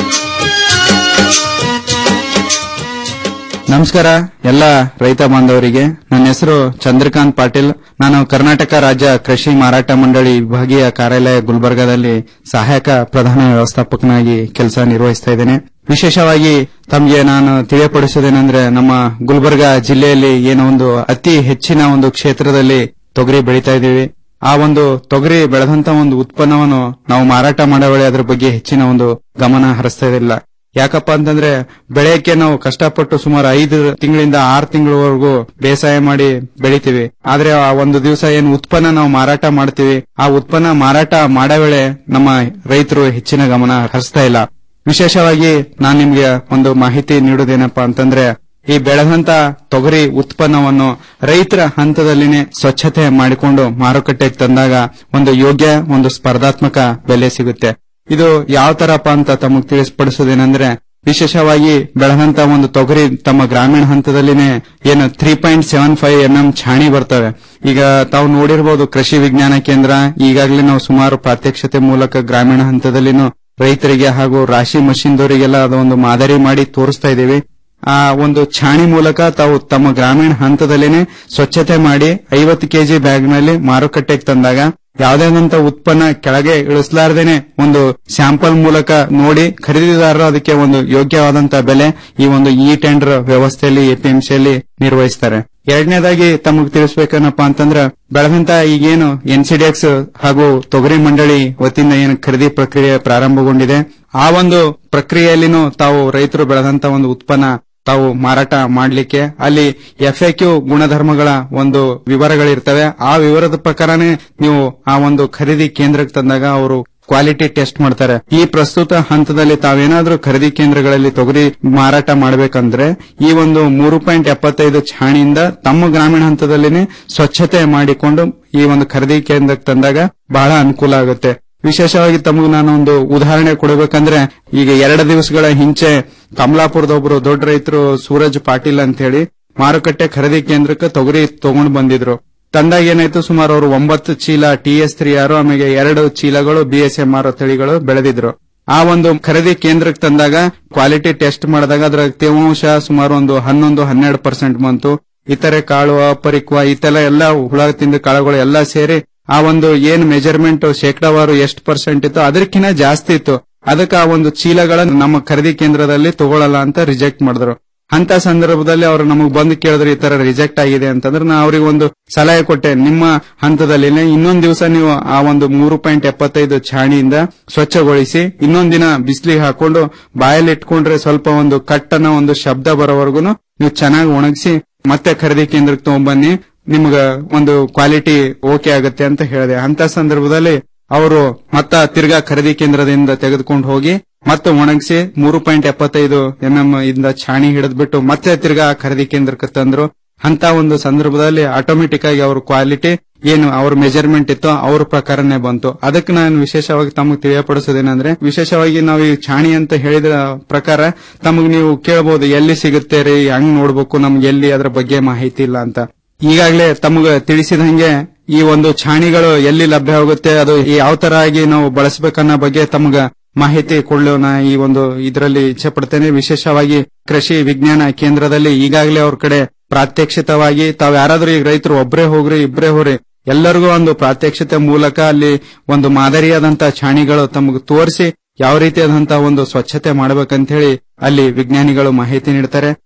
Speaker 3: ನಮಸ್ಕಾರ ಎಲ್ಲ ರೈತ ಬಾಂಧವರಿಗೆ ನನ್ನ ಹೆಸರು ಚಂದ್ರಕಾಂತ್ ಪಾಟೀಲ್ ನಾನು ಕರ್ನಾಟಕ ರಾಜ್ಯ ಕೃಷಿ ಮಾರಾಟ ಮಂಡಳಿ ವಿಭಾಗೀಯ ಕಾರ್ಯಾಲಯ ಗುಲ್ಬರ್ಗಾದಲ್ಲಿ ಸಹಾಯಕ ಪ್ರಧಾನ ವ್ಯವಸ್ಥಾಪಕನಾಗಿ ಕೆಲಸ ನಿರ್ವಹಿಸ್ತಾ ಇದ್ದೇನೆ ವಿಶೇಷವಾಗಿ ತಮಗೆ ನಾನು ತಿಳಿಯಪಡಿಸೋದೇನೆಂದ್ರೆ ನಮ್ಮ ಗುಲ್ಬರ್ಗಾ ಜಿಲ್ಲೆಯಲ್ಲಿ ಏನೋ ಒಂದು ಅತಿ ಹೆಚ್ಚಿನ ಒಂದು ಕ್ಷೇತ್ರದಲ್ಲಿ ತೊಗರಿ ಬೆಳೀತಾ ಇದ್ದೀವಿ ಆ ಒಂದು ತೊಗರಿ ಬೆಳೆದಂತ ಒಂದು ಉತ್ಪನ್ನವನ್ನು ನಾವು ಮಾರಾಟ ಮಾಡೋ ವೇಳೆ ಅದರ ಬಗ್ಗೆ ಹೆಚ್ಚಿನ ಒಂದು ಗಮನ ಹರಿಸ್ತಾ ಇರಲಿಲ್ಲ ಯಾಕಪ್ಪ ಅಂತಂದ್ರೆ ಬೆಳೆಯಕ್ಕೆ ನಾವು ಕಷ್ಟಪಟ್ಟು ಸುಮಾರು ಐದು ತಿಂಗಳಿಂದ ಆರು ತಿಂಗಳವರೆಗೂ ಬೇಸಾಯ ಮಾಡಿ ಬೆಳಿತೀವಿ ಆದ್ರೆ ಆ ಒಂದು ದಿವಸ ಏನು ಉತ್ಪನ್ನ ನಾವು ಮಾರಾಟ ಮಾಡ್ತೀವಿ ಆ ಉತ್ಪನ್ನ ಮಾರಾಟ ಮಾಡೋ ವೇಳೆ ನಮ್ಮ ರೈತರು ಹೆಚ್ಚಿನ ಗಮನ ಹರಿಸ್ತಾ ಇಲ್ಲ ವಿಶೇಷವಾಗಿ ನಾನ್ ನಿಮ್ಗೆ ಒಂದು ಮಾಹಿತಿ ನೀಡುವುದೇನಪ್ಪಾ ಅಂತಂದ್ರೆ ಈ ಬೆಳೆದಂತ ತೊಗರಿ ಉತ್ಪನ್ನವನ್ನು ರೈತರ ಹಂತದಲ್ಲಿನೇ ಸ್ವಚ್ಛತೆ ಮಾಡಿಕೊಂಡು ಮಾರುಕಟ್ಟೆಗೆ ತಂದಾಗ ಒಂದು ಯೋಗ್ಯ ಒಂದು ಸ್ಪರ್ಧಾತ್ಮಕ ಬೆಲೆ ಸಿಗುತ್ತೆ ಇದು ಯಾವ ತರಪ್ಪ ಅಂತ ತಮಗೆ ತಿಳಿಸ್ಪಡಿಸೋದೇನೆಂದ್ರೆ ವಿಶೇಷವಾಗಿ ಬೆಳೆದಂತ ಒಂದು ತೊಗರಿ ತಮ್ಮ ಗ್ರಾಮೀಣ ಹಂತದಲ್ಲಿನೇ ಏನು three point seven five mm ಛಾಣಿ ಬರ್ತವೆ ಈಗ ತಾವು ನೋಡಿರ್ಬೋದು ಕೃಷಿ ವಿಜ್ಞಾನ ಕೇಂದ್ರ ಈಗಾಗಲೇ ನಾವು ಸುಮಾರು ಪ್ರಾತ್ಯಕ್ಷತೆ ಮೂಲಕ ಗ್ರಾಮೀಣ ಹಂತದಲ್ಲಿನೂ ರೈತರಿಗೆ ಹಾಗೂ ರಾಶಿ ಮಷಿನ್ದವರಿಗೆಲ್ಲ ಅದೊಂದು ಮಾದರಿ ಮಾಡಿ ತೋರಿಸ್ತಾ ಇದ್ದೀವಿ ಆ ಒಂದು ಛಾಣಿ ಮೂಲಕ ತಾವು ತಮ್ಮ ಗ್ರಾಮೀಣ ಹಂತದಲ್ಲಿನೇ ಸ್ವಚ್ಛತೆ ಮಾಡಿ ಐವತ್ತು ಕೆಜಿ ಬ್ಯಾಗ್ ನಲ್ಲಿ ಮಾರುಕಟ್ಟೆಗೆ ತಂದಾಗ ಯಾವುದೇದಂತ ಉತ್ಪನ್ನ ಕೆಳಗೆ ಇಳಿಸಲಾರ್ದೇನೆ ಒಂದು ಸ್ಯಾಂಪಲ್ ಮೂಲಕ ನೋಡಿ ಖರೀದಿದಾರರು ಅದಕ್ಕೆ ಒಂದು ಯೋಗ್ಯವಾದಂತ ಬೆಲೆ ಈ ಒಂದು ಇ ಟೆಂಡರ್ ವ್ಯವಸ್ಥೆಯಲ್ಲಿ ಎಪಿಎಂಸಿಯಲ್ಲಿ ನಿರ್ವಹಿಸ್ತಾರೆ ಎರಡನೇದಾಗಿ ತಮಗೆ ತಿಳಿಸ್ಬೇಕೇನಪ್ಪಾ ಅಂತಂದ್ರ ಬೆಳೆದಂತ ಈಗೇನು ಎನ್ಸಿಡಿಎಕ್ಸ್ ಹಾಗೂ ತೊಗರಿ ಮಂಡಳಿ ವತಿಯಿಂದ ಏನು ಖರೀದಿ ಪ್ರಕ್ರಿಯೆ ಪ್ರಾರಂಭಗೊಂಡಿದೆ ಆ ಒಂದು ಪ್ರಕ್ರಿಯೆಯಲ್ಲಿನೂ ತಾವು ರೈತರು ಬೆಳೆದಂತ ಒಂದು ಉತ್ಪನ್ನ ತಾವು ಮಾರಾಟ ಮಾಡಲಿಕ್ಕೆ ಅಲ್ಲಿ ಎಫ್ಎಕ್ಯೂ ಗುಣಧರ್ಮಗಳ ಒಂದು ವಿವರಗಳಿರ್ತವೆ ಆ ವಿವರದ ಪ್ರಕಾರನೇ ನೀವು ಆ ಒಂದು ಖರೀದಿ ಕೇಂದ್ರಕ್ಕೆ ತಂದಾಗ ಅವರು ಕ್ವಾಲಿಟಿ ಟೆಸ್ಟ್ ಮಾಡ್ತಾರೆ ಈ ಪ್ರಸ್ತುತ ಹಂತದಲ್ಲಿ ತಾವೇನಾದ್ರೂ ಖರೀದಿ ಕೇಂದ್ರಗಳಲ್ಲಿ ತೊಗರಿ ಮಾರಾಟ ಮಾಡಬೇಕಂದ್ರೆ ಈ ಒಂದು ಮೂರು ಪಾಯಿಂಟ್ ಎಪ್ಪತ್ತೈದು ಛಾಣಿಯಿಂದ ತಮ್ಮ ಗ್ರಾಮೀಣ ಹಂತದಲ್ಲಿನೇ ಸ್ವಚ್ಛತೆ ಮಾಡಿಕೊಂಡು ಈ ಒಂದು ಖರೀದಿ ಕೇಂದ್ರಕ್ಕೆ ತಂದಾಗ ಬಹಳ ಅನುಕೂಲ ಆಗುತ್ತೆ ವಿಶೇಷವಾಗಿ ತಮಗೆ ನಾನು ಒಂದು ಉದಾಹರಣೆ ಕೊಡಬೇಕಂದ್ರೆ ಈಗ ಎರಡು ದಿವಸಗಳ ಹಿಂಚೆ ಕಮಲಾಪುರದ ಒಬ್ರು ದೊಡ್ಡ ರೈತರು ಸೂರಜ್ ಪಾಟೀಲ್ ಅಂತ ಹೇಳಿ ಮಾರುಕಟ್ಟೆ ಖರೀದಿ ಕೇಂದ್ರಕ್ಕೆ ತೊಗರಿ ತಗೊಂಡು ಬಂದಿದ್ರು ತಂದಾಗ ಏನಾಯ್ತು ಸುಮಾರು ಅವರು ಒಂಬತ್ತು ಚೀಲ ಟಿ ಎಸ್ ತ್ರೀ ಆರು ಆಮೇಲೆ ಎರಡು ಚೀಲಗಳು ಬಿ ಎಸ್ ಎಂ ಆರ್ ತಳಿಗಳು ಬೆಳೆದಿದ್ರು ಆ ಒಂದು ಖರೀದಿ ಕೇಂದ್ರಕ್ಕೆ ತಂದಾಗ ಕ್ವಾಲಿಟಿ ಟೆಸ್ಟ್ ಮಾಡಿದಾಗ ಅದರ ತೇವಾಂಶ ಸುಮಾರು ಒಂದು ಹನ್ನೊಂದು ಹನ್ನೆರಡು ಪರ್ಸೆಂಟ್ ಬಂತು ಇತರೆ ಕಾಳು ಅಪರಿಕ್ವ ಇತೆಲ್ಲ ಎಲ್ಲ ಹುಳ ತಿಂದ ಕಾಳುಗಳು ಎಲ್ಲ ಸೇರಿ ಆ ಒಂದು ಏನ್ ಮೆಜರ್ಮೆಂಟ್ ಶೇಕಡಾವಾರು ಎಷ್ಟು ಪರ್ಸೆಂಟ್ ಇತ್ತು ಅದಕ್ಕಿಂತ ಜಾಸ್ತಿ ಇತ್ತು ಅದಕ್ಕೆ ಆ ಒಂದು ಚೀಲಗಳ ನಮ್ಮ ಖರೀದಿ ಕೇಂದ್ರದಲ್ಲಿ ತಗೊಳ್ಳಲ್ಲ ಅಂತ ರಿಜೆಕ್ಟ್ ಮಾಡಿದ್ರು ಅಂತ ಸಂದರ್ಭದಲ್ಲಿ ಅವರು ನಮಗ್ ಬಂದು ಕೇಳಿದ್ರು ಈ ತರ ರಿಜೆಕ್ಟ್ ಆಗಿದೆ ಅಂತಂದ್ರೆ ನಾ ಅವ್ರಿಗೆ ಒಂದು ಸಲಹೆ ಕೊಟ್ಟೆ ನಿಮ್ಮ ಹಂತದಲ್ಲಿ ಇನ್ನೊಂದ್ ದಿವಸ ನೀವು ಆ ಒಂದು ಮೂರು ಪಾಯಿಂಟ್ ಎಪ್ಪತ್ತೈದು ಛಾಣಿಯಿಂದ ಸ್ವಚ್ಛಗೊಳಿಸಿ ಇನ್ನೊಂದ್ ದಿನ ಬಿಸಿಲಿಗೆ ಹಾಕೊಂಡು ಬಾಯಲ್ಲಿ ಇಟ್ಕೊಂಡ್ರೆ ಸ್ವಲ್ಪ ಒಂದು ಕಟ್ಟನ ಒಂದು ಶಬ್ದ ಬರೋವರೆಗೂ ನೀವು ಚೆನ್ನಾಗಿ ಒಣಗಿಸಿ ಮತ್ತೆ ಖರೀದಿ ಕೇಂದ್ರಕ್ಕೆ ತಗೊಂಡ್ಬನ್ನಿ ನಿಮ್ಗ ಒಂದು ಕ್ವಾಲಿಟಿ ಓಕೆ ಆಗುತ್ತೆ ಅಂತ ಹೇಳಿದೆ ಅಂತ ಸಂದರ್ಭದಲ್ಲಿ ಅವರು ಮತ್ತ ತಿರ್ಗಾ ಖರೀದಿ ಕೇಂದ್ರದಿಂದ ತೆಗೆದುಕೊಂಡು ಹೋಗಿ ಮತ್ತೆ ಒಣಗಿಸಿ ಮೂರು ಪಾಯಿಂಟ್ ಎಪ್ಪತ್ತೈದು ಎಂಎಂ ಇಂದ ಛಾಣಿ ಹಿಡಿದ್ಬಿಟ್ಟು ಮತ್ತೆ ತಿರ್ಗಾ ಖರೀದಿ ಕೇಂದ್ರಕ್ಕೆ ತಂದ್ರು ಅಂತ ಒಂದು ಸಂದರ್ಭದಲ್ಲಿ ಆಟೋಮೆಟಿಕ್ ಆಗಿ ಅವ್ರ ಕ್ವಾಲಿಟಿ ಏನು ಅವ್ರ ಮೆಜರ್ಮೆಂಟ್ ಇತ್ತು ಅವ್ರ ಪ್ರಕಾರನೇ ಬಂತು ಅದಕ್ಕೆ ನಾನು ವಿಶೇಷವಾಗಿ ತಮಗೆ ತಿಳಿಯಪಡಿಸೋದೇನಂದ್ರೆ ವಿಶೇಷವಾಗಿ ನಾವು ಈ ಛಾಣಿ ಅಂತ ಹೇಳಿದ ಪ್ರಕಾರ ತಮಗ್ ನೀವು ಕೇಳಬಹುದು ಎಲ್ಲಿ ಸಿಗುತ್ತೆ ರೀ ಹಂಗ್ ನೋಡ್ಬೇಕು ನಮ್ಗೆ ಎಲ್ಲಿ ಅದ್ರ ಬಗ್ಗೆ ಮಾಹಿತಿ ಇಲ್ಲ ಅಂತ ಈಗಾಗಲೇ ತಮಗೆ ತಿಳಿಸಿದಂಗೆ ಈ ಒಂದು ಛಾಣಿಗಳು ಎಲ್ಲಿ ಲಭ್ಯವಾಗುತ್ತೆ ಅದು ಯಾವ ತರ ಆಗಿ ನಾವು ಬಳಸಬೇಕನ್ನೋ ಬಗ್ಗೆ ತಮಗ ಮಾಹಿತಿ ಕೊಡೋಣ ಈ ಒಂದು ಇದರಲ್ಲಿ ಇಚ್ಛೆ ಪಡ್ತೇನೆ ವಿಶೇಷವಾಗಿ ಕೃಷಿ ವಿಜ್ಞಾನ ಕೇಂದ್ರದಲ್ಲಿ ಈಗಾಗಲೇ ಅವ್ರ ಕಡೆ ಪ್ರಾತ್ಯಕ್ಷಿತವಾಗಿ ತಾವ್ ಯಾರಾದ್ರೂ ಈಗ ರೈತರು ಒಬ್ರೇ ಹೋಗ್ರಿ ಇಬ್ರೇ ಹೋಗ್ರಿ ಎಲ್ಲರಿಗೂ ಒಂದು ಪ್ರಾತ್ಯಕ್ಷಿತೆ ಮೂಲಕ ಅಲ್ಲಿ ಒಂದು ಮಾದರಿಯಾದಂತ ಛಾಣಿಗಳು ತಮಗೆ ತೋರಿಸಿ ಯಾವ ರೀತಿಯಾದಂತಹ ಒಂದು ಸ್ವಚ್ಛತೆ ಮಾಡಬೇಕಂತ ಹೇಳಿ ಅಲ್ಲಿ ವಿಜ್ಞಾನಿಗಳು ಮಾಹಿತಿ ನೀಡ್ತಾರೆ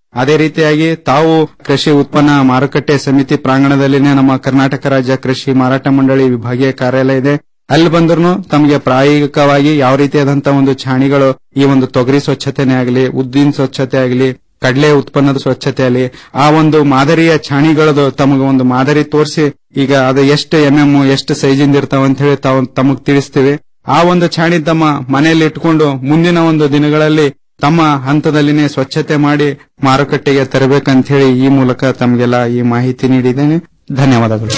Speaker 3: ಅದೇ ರೀತಿಯಾಗಿ ತಾವು ಕೃಷಿ ಉತ್ಪನ್ನ ಮಾರುಕಟ್ಟೆ ಸಮಿತಿ ಪ್ರಾಂಗಣದಲ್ಲಿನೇ ನಮ್ಮ ಕರ್ನಾಟಕ ರಾಜ್ಯ ಕೃಷಿ ಮಾರಾಟ ಮಂಡಳಿ ವಿಭಾಗೀಯ ಕಾರ್ಯಾಲಯ ಇದೆ ಅಲ್ಲಿ ಬಂದ್ರು ತಮಗೆ ಪ್ರಾಯೋಗಿಕವಾಗಿ ಯಾವ ರೀತಿಯಾದಂತಹ ಒಂದು ಛಾಣಿಗಳು ಈ ಒಂದು ತೊಗರಿ ಸ್ವಚ್ಛತೆನೇ ಆಗಲಿ ಉದ್ದಿನ ಸ್ವಚ್ಛತೆ ಆಗಲಿ ಕಡಲೆ ಉತ್ಪನ್ನದ ಸ್ವಚ್ಛತೆ ಆಗಲಿ ಆ ಒಂದು ಮಾದರಿಯ ಛಾಣಿಗಳದು ತಮಗೆ ಒಂದು ಮಾದರಿ ತೋರಿಸಿ ಈಗ ಅದು ಎಷ್ಟು ಎಂಎಂ ಎಷ್ಟು ಸೈಜಿಂದ ಇರ್ತಾವ ಅಂತ ಹೇಳಿ ತಾವು ತಮಗ್ ತಿಳಿಸ್ತೀವಿ ಆ ಒಂದು ಛಾಣಿ ತಮ್ಮ ಮನೆಯಲ್ಲಿ ಇಟ್ಕೊಂಡು ಮುಂದಿನ ಒಂದು ದಿನಗಳಲ್ಲಿ ತಮ್ಮ ಹಂತದಲ್ಲಿನೇ ಸ್ವಚ್ಛತೆ ಮಾಡಿ ಮಾರುಕಟ್ಟೆಗೆ ತರಬೇಕಂತ ಹೇಳಿ ಈ ಮೂಲಕ ತಮಗೆಲ್ಲ ಈ ಮಾಹಿತಿ ನೀಡಿದ್ದೇನೆ ಧನ್ಯವಾದಗಳು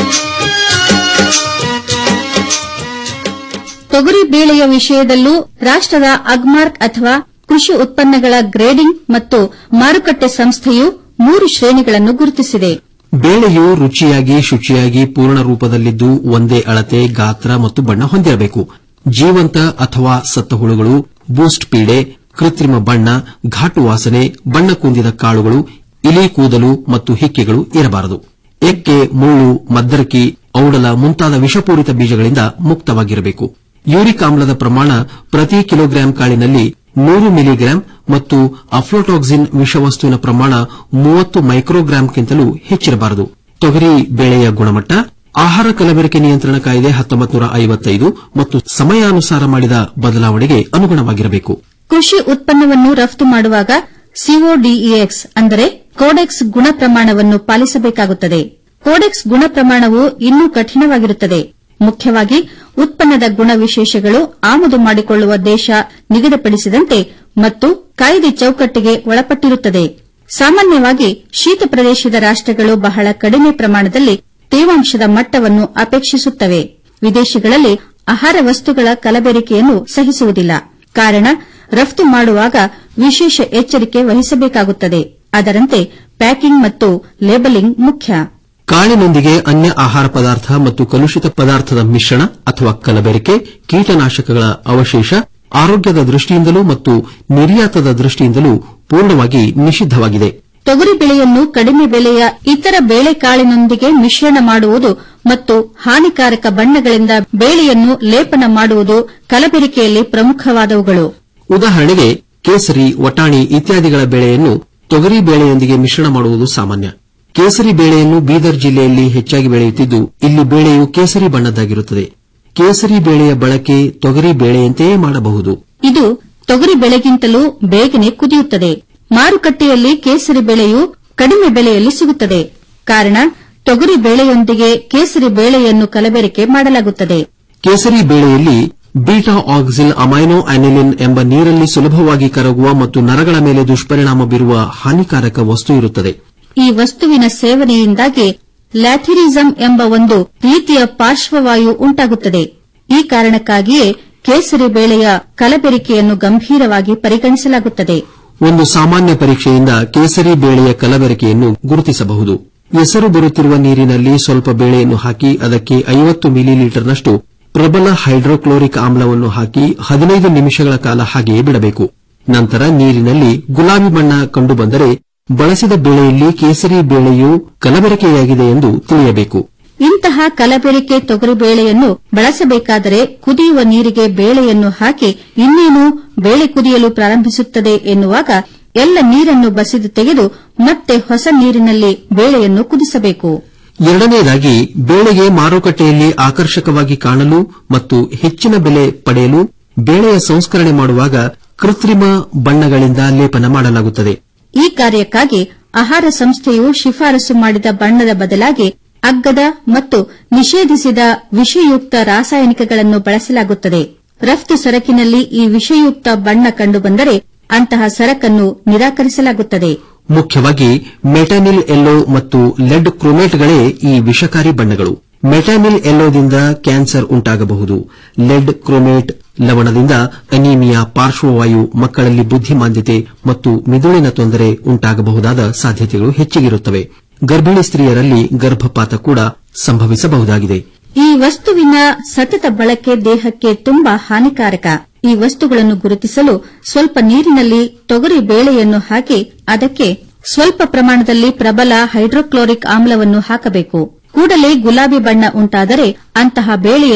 Speaker 21: ತೊಗರಿ ಬೇಳೆಯ ವಿಷಯದಲ್ಲೂ ರಾಷ್ಟದ ಅಗ್ಮಾರ್ಕ್ ಅಥವಾ ಕೃಷಿ ಉತ್ಪನ್ನಗಳ ಗ್ರೇಡಿಂಗ್ ಮತ್ತು ಮಾರುಕಟ್ಟೆ ಸಂಸ್ಥೆಯು ಮೂರು ಶ್ರೇಣಿಗಳನ್ನು ಗುರುತಿಸಿದೆ
Speaker 15: ಬೇಳೆಯು ರುಚಿಯಾಗಿ ಶುಚಿಯಾಗಿ ಪೂರ್ಣ ರೂಪದಲ್ಲಿದ್ದು ಒಂದೇ ಅಳತೆ ಗಾತ್ರ ಮತ್ತು ಬಣ್ಣ ಹೊಂದಿರಬೇಕು ಜೀವಂತ ಅಥವಾ ಸತ್ತ ಹುಳುಗಳು ಬೂಸ್ಟ್ ಪೀಡೆ ಕೃತ್ರಿಮ ಬಣ್ಣ ಘಾಟು ವಾಸನೆ ಬಣ್ಣ ಕುಂದಿದ ಕಾಳುಗಳು ಇಲಿ ಕೂದಲು ಮತ್ತು ಹಿಕ್ಕೆಗಳು ಇರಬಾರದು ಎಕ್ಕೆ ಮುಳ್ಳು ಮದ್ದರಕಿ ಔಡಲ ಮುಂತಾದ ವಿಷಪೂರಿತ ಬೀಜಗಳಿಂದ ಮುಕ್ತವಾಗಿರಬೇಕು ಯೂರಿಕ್ ಆಮ್ಲದ ಪ್ರಮಾಣ ಪ್ರತಿ ಕಿಲೋಗ್ರಾಂ ಕಾಳಿನಲ್ಲಿ ನೂರು ಮಿಲಿಗ್ರಾಂ ಮತ್ತು ಅಫ್ಲೋಟಾಕ್ಸಿನ್ ವಿಷವಸ್ತುವಿನ ಪ್ರಮಾಣ ಮೂವತ್ತು ಮೈಕ್ರೋಗ್ರಾಂಕ್ಕಿಂತಲೂ ಹೆಚ್ಚಿರಬಾರದು ತೊಗರಿ ಬೇಳೆಯ ಗುಣಮಟ್ಟ ಆಹಾರ ಕಲಬೆರಕೆ ನಿಯಂತ್ರಣ ಕಾಯ್ದೆ ಹತ್ತೊಂಬತ್ತು ಐವತ್ತೈದು ಮತ್ತು ಸಮಯಾನುಸಾರ ಮಾಡಿದ ಬದಲಾವಣೆಗೆ ಅನುಗುಣವಾಗಿರಬೇಕು
Speaker 21: ಕೃಷಿ ಉತ್ಪನ್ನವನ್ನು ರಫ್ತು ಮಾಡುವಾಗ ಸಿಒಡಿಇಎಕ್ಸ್ ಅಂದರೆ ಕೋಡೆಕ್ಸ್ ಗುಣ ಪ್ರಮಾಣವನ್ನು ಪಾಲಿಸಬೇಕಾಗುತ್ತದೆ ಕೋಡೆಕ್ಸ್ ಗುಣ ಪ್ರಮಾಣವು ಇನ್ನೂ ಕಠಿಣವಾಗಿರುತ್ತದೆ ಮುಖ್ಯವಾಗಿ ಉತ್ಪನ್ನದ ಗುಣ ವಿಶೇಷಗಳು ಆಮದು ಮಾಡಿಕೊಳ್ಳುವ ದೇಶ ನಿಗದಿಪಡಿಸಿದಂತೆ ಮತ್ತು ಕಾಯ್ದೆ ಚೌಕಟ್ಟಿಗೆ ಒಳಪಟ್ಟಿರುತ್ತದೆ ಸಾಮಾನ್ಯವಾಗಿ ಶೀತ ಪ್ರದೇಶದ ರಾಷ್ಟಗಳು ಬಹಳ ಕಡಿಮೆ ಪ್ರಮಾಣದಲ್ಲಿ ತೇವಾಂಶದ ಮಟ್ಟವನ್ನು ಅಪೇಕ್ಷಿಸುತ್ತವೆ ವಿದೇಶಗಳಲ್ಲಿ ಆಹಾರ ವಸ್ತುಗಳ ಕಲಬೆರಕೆಯನ್ನು ಸಹಿಸುವುದಿಲ್ಲ ಕಾರಣ ರಫ್ತು ಮಾಡುವಾಗ ವಿಶೇಷ ಎಚ್ಚರಿಕೆ ವಹಿಸಬೇಕಾಗುತ್ತದೆ ಅದರಂತೆ ಪ್ಯಾಕಿಂಗ್ ಮತ್ತು ಲೇಬಲಿಂಗ್ ಮುಖ್ಯ
Speaker 15: ಕಾಳಿನೊಂದಿಗೆ ಅನ್ಯ ಆಹಾರ ಪದಾರ್ಥ ಮತ್ತು ಕಲುಷಿತ ಪದಾರ್ಥದ ಮಿಶ್ರಣ ಅಥವಾ ಕಲಬೆರಕೆ ಕೀಟನಾಶಕಗಳ ಅವಶೇಷ ಆರೋಗ್ಯದ ದೃಷ್ಟಿಯಿಂದಲೂ ಮತ್ತು ನಿರ್ಯಾತದ ದೃಷ್ಟಿಯಿಂದಲೂ ಪೂರ್ಣವಾಗಿ ನಿಷಿದ್ದವಾಗಿದೆ
Speaker 21: ತೊಗರಿ ಬೆಳೆಯನ್ನು ಕಡಿಮೆ ಬೆಲೆಯ ಇತರ ಬೇಳೆಕಾಳಿನೊಂದಿಗೆ ಮಿಶ್ರಣ ಮಾಡುವುದು ಮತ್ತು ಹಾನಿಕಾರಕ ಬಣ್ಣಗಳಿಂದ ಬೇಳೆಯನ್ನು ಲೇಪನ ಮಾಡುವುದು ಕಲಬೆರಕೆಯಲ್ಲಿ ಪ್ರಮುಖವಾದವುಗಳು
Speaker 15: ಉದಾಹರಣೆಗೆ ಕೇಸರಿ ವಟಾಣಿ ಇತ್ಯಾದಿಗಳ ಬೆಳೆಯನ್ನು ತೊಗರಿ ಬೇಳೆಯೊಂದಿಗೆ ಮಿಶ್ರಣ ಮಾಡುವುದು ಸಾಮಾನ್ಯ ಕೇಸರಿ ಬೇಳೆಯನ್ನು ಬೀದರ್ ಜಿಲ್ಲೆಯಲ್ಲಿ ಹೆಚ್ಚಾಗಿ ಬೆಳೆಯುತ್ತಿದ್ದು ಇಲ್ಲಿ ಬೇಳೆಯು ಕೇಸರಿ ಬಣ್ಣದ್ದಾಗಿರುತ್ತದೆ ಕೇಸರಿ ಬೇಳೆಯ ಬಳಕೆ ತೊಗರಿ ಬೇಳೆಯಂತೆಯೇ ಮಾಡಬಹುದು
Speaker 21: ಇದು ತೊಗರಿ ಬೆಳೆಗಿಂತಲೂ ಬೇಗನೆ ಕುದಿಯುತ್ತದೆ ಮಾರುಕಟ್ಟೆಯಲ್ಲಿ ಕೇಸರಿ ಬೆಳೆಯು ಕಡಿಮೆ ಬೆಲೆಯಲ್ಲಿ ಸಿಗುತ್ತದೆ ಕಾರಣ ತೊಗರಿ ಬೇಳೆಯೊಂದಿಗೆ ಕೇಸರಿ ಬೇಳೆಯನ್ನು ಕಲಬೆರಕೆ ಮಾಡಲಾಗುತ್ತದೆ
Speaker 15: ಕೇಸರಿ ಬೇಳೆಯಲ್ಲಿ ಬೀಟಾ ಆಕ್ಸಿಲ್ ಅಮೈನೋ ಅನಿಲಿನ್ ಎಂಬ ನೀರಲ್ಲಿ ಸುಲಭವಾಗಿ ಕರಗುವ ಮತ್ತು ನರಗಳ ಮೇಲೆ ದುಷ್ಪರಿಣಾಮ ಬೀರುವ ಹಾನಿಕಾರಕ ವಸ್ತು ಇರುತ್ತದೆ
Speaker 21: ಈ ವಸ್ತುವಿನ ಸೇವನೆಯಿಂದಾಗಿ ಲ್ಯಾಥಿರಿಸಂ ಎಂಬ ಒಂದು ರೀತಿಯ ಪಾರ್ಶ್ವವಾಯು ಉಂಟಾಗುತ್ತದೆ ಈ ಕಾರಣಕ್ಕಾಗಿಯೇ ಕೇಸರಿ ಬೇಳೆಯ ಕಲಬೆರಕೆಯನ್ನು ಗಂಭೀರವಾಗಿ ಪರಿಗಣಿಸಲಾಗುತ್ತದೆ
Speaker 15: ಒಂದು ಸಾಮಾನ್ಯ ಪರೀಕ್ಷೆಯಿಂದ ಕೇಸರಿ ಬೇಳೆಯ ಕಲಬೆರಕೆಯನ್ನು ಗುರುತಿಸಬಹುದು ಹೆಸರು ಬರುತ್ತಿರುವ ನೀರಿನಲ್ಲಿ ಸ್ವಲ್ಪ ಬೇಳೆಯನ್ನು ಹಾಕಿ ಅದಕ್ಕೆ ಐವತ್ತು ಮಿಲಿಲೀಟರ್ನಷ್ಟು ಪ್ರಬಲ ಹೈಡ್ರೋಕ್ಲೋರಿಕ್ ಆಮ್ಲವನ್ನು ಹಾಕಿ ಹದಿನೈದು ನಿಮಿಷಗಳ ಕಾಲ ಹಾಗೆಯೇ ಬಿಡಬೇಕು ನಂತರ ನೀರಿನಲ್ಲಿ ಗುಲಾಬಿ ಬಣ್ಣ ಕಂಡುಬಂದರೆ ಬಳಸಿದ ಬೇಳೆಯಲ್ಲಿ ಕೇಸರಿ ಬೇಳೆಯು ಕಲಬೆರಕೆಯಾಗಿದೆ ಎಂದು ತಿಳಿಯಬೇಕು
Speaker 21: ಇಂತಹ ಕಲಬೆರಕೆ ತೊಗರಿ ಬೇಳೆಯನ್ನು ಬಳಸಬೇಕಾದರೆ ಕುದಿಯುವ ನೀರಿಗೆ ಬೇಳೆಯನ್ನು ಹಾಕಿ ಇನ್ನೇನು ಬೇಳೆ ಕುದಿಯಲು ಪ್ರಾರಂಭಿಸುತ್ತದೆ ಎನ್ನುವಾಗ ಎಲ್ಲ ನೀರನ್ನು ಬಸಿದು ತೆಗೆದು ಮತ್ತೆ ಹೊಸ ನೀರಿನಲ್ಲಿ ಬೇಳೆಯನ್ನು ಕುದಿಸಬೇಕು
Speaker 15: ಎರಡನೆಯದಾಗಿ ಬೇಳೆಗೆ ಮಾರುಕಟ್ಟೆಯಲ್ಲಿ ಆಕರ್ಷಕವಾಗಿ ಕಾಣಲು ಮತ್ತು ಹೆಚ್ಚಿನ ಬೆಲೆ ಪಡೆಯಲು ಬೇಳೆಯ ಸಂಸ್ಕರಣೆ ಮಾಡುವಾಗ ಕೃತ್ರಿಮ ಬಣ್ಣಗಳಿಂದ ಲೇಪನ ಮಾಡಲಾಗುತ್ತದೆ
Speaker 21: ಈ ಕಾರ್ಯಕ್ಕಾಗಿ ಆಹಾರ ಸಂಸ್ಥೆಯು ಶಿಫಾರಸು ಮಾಡಿದ ಬಣ್ಣದ ಬದಲಾಗಿ ಅಗ್ಗದ ಮತ್ತು ನಿಷೇಧಿಸಿದ ವಿಷಯುಕ್ತ ರಾಸಾಯನಿಕಗಳನ್ನು ಬಳಸಲಾಗುತ್ತದೆ ರಫ್ತು ಸರಕಿನಲ್ಲಿ ಈ ವಿಷಯುಕ್ತ ಬಣ್ಣ ಕಂಡುಬಂದರೆ ಅಂತಹ ಸರಕನ್ನು ನಿರಾಕರಿಸಲಾಗುತ್ತದೆ
Speaker 15: ಮುಖ್ಯವಾಗಿ ಮೆಟಾನಿಲ್ ಎಲ್ಲೋ ಮತ್ತು ಲೆಡ್ ಕ್ರೋಮೇಟ್ಗಳೇ ಈ ವಿಷಕಾರಿ ಬಣ್ಣಗಳು ಮೆಟಾನಿಲ್ ಎಲ್ಲೋದಿಂದ ಕ್ಯಾನ್ಸರ್ ಉಂಟಾಗಬಹುದು ಲೆಡ್ ಕ್ರೋಮೇಟ್ ಲವಣದಿಂದ ಅನೀಮಿಯಾ ಪಾರ್ಶ್ವವಾಯು ಮಕ್ಕಳಲ್ಲಿ ಬುದ್ಧಿಮಾಂದ್ಯತೆ ಮತ್ತು ಮಿದುಳಿನ ತೊಂದರೆ ಉಂಟಾಗಬಹುದಾದ ಸಾಧ್ಯತೆಗಳು ಹೆಚ್ಚಿಗಿರುತ್ತವೆ ಗರ್ಭಿಣಿ ಸ್ತ್ರೀಯರಲ್ಲಿ ಗರ್ಭಪಾತ ಕೂಡ ಸಂಭವಿಸಬಹುದಾಗಿದೆ
Speaker 21: ಈ ವಸ್ತುವಿನ ಸತತ ಬಳಕೆ ದೇಹಕ್ಕೆ ತುಂಬಾ ಹಾನಿಕಾರಕ ಈ ವಸ್ತುಗಳನ್ನು ಗುರುತಿಸಲು ಸ್ವಲ್ಪ ನೀರಿನಲ್ಲಿ ತೊಗರಿ ಬೇಳೆಯನ್ನು ಹಾಕಿ ಅದಕ್ಕೆ ಸ್ವಲ್ಪ ಪ್ರಮಾಣದಲ್ಲಿ ಪ್ರಬಲ ಹೈಡ್ರೋಕ್ಲೋರಿಕ್ ಆಮ್ಲವನ್ನು ಹಾಕಬೇಕು ಕೂಡಲೇ ಗುಲಾಬಿ ಬಣ್ಣ ಉಂಟಾದರೆ ಅಂತಹ ಬೇಳೆಯನ್ನು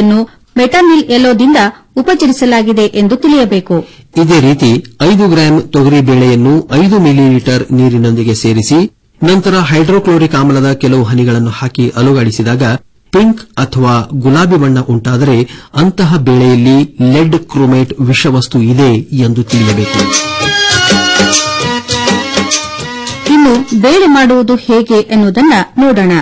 Speaker 21: ಮೆಟಾನಿಲ್ ಎಲೋದಿಂದ ಉಪಚರಿಸಲಾಗಿದೆ ಎಂದು ತಿಳಿಯಬೇಕು
Speaker 15: ಇದೇ ರೀತಿ ಐದು ಗ್ರಾಂ ತೊಗರಿ ಬೇಳೆಯನ್ನು ಐದು ಮಿಲಿಲೀಟರ್ ನೀರಿನೊಂದಿಗೆ ಸೇರಿಸಿ ನಂತರ ಹೈಡ್ರೋಕ್ಲೋರಿಕ್ ಆಮ್ಲದ ಕೆಲವು ಹನಿಗಳನ್ನು ಹಾಕಿ ಅಲುಗಾಡಿಸಿದಾಗ ಪಿಂಕ್ ಅಥವಾ ಗುಲಾಬಿ ಬಣ್ಣ ಉಂಟಾದರೆ ಅಂತಹ ಬೇಳೆಯಲ್ಲಿ ಲೆಡ್ ಕ್ರೋಮೇಟ್ ವಿಷವಸ್ತು ಇದೆ ಎಂದು ತಿಳಿಯಬೇಕು
Speaker 21: ಇನ್ನು ಬೇಳೆ ಮಾಡುವುದು ಹೇಗೆ ಎನ್ನುವುದನ್ನ ನೋಡೋಣ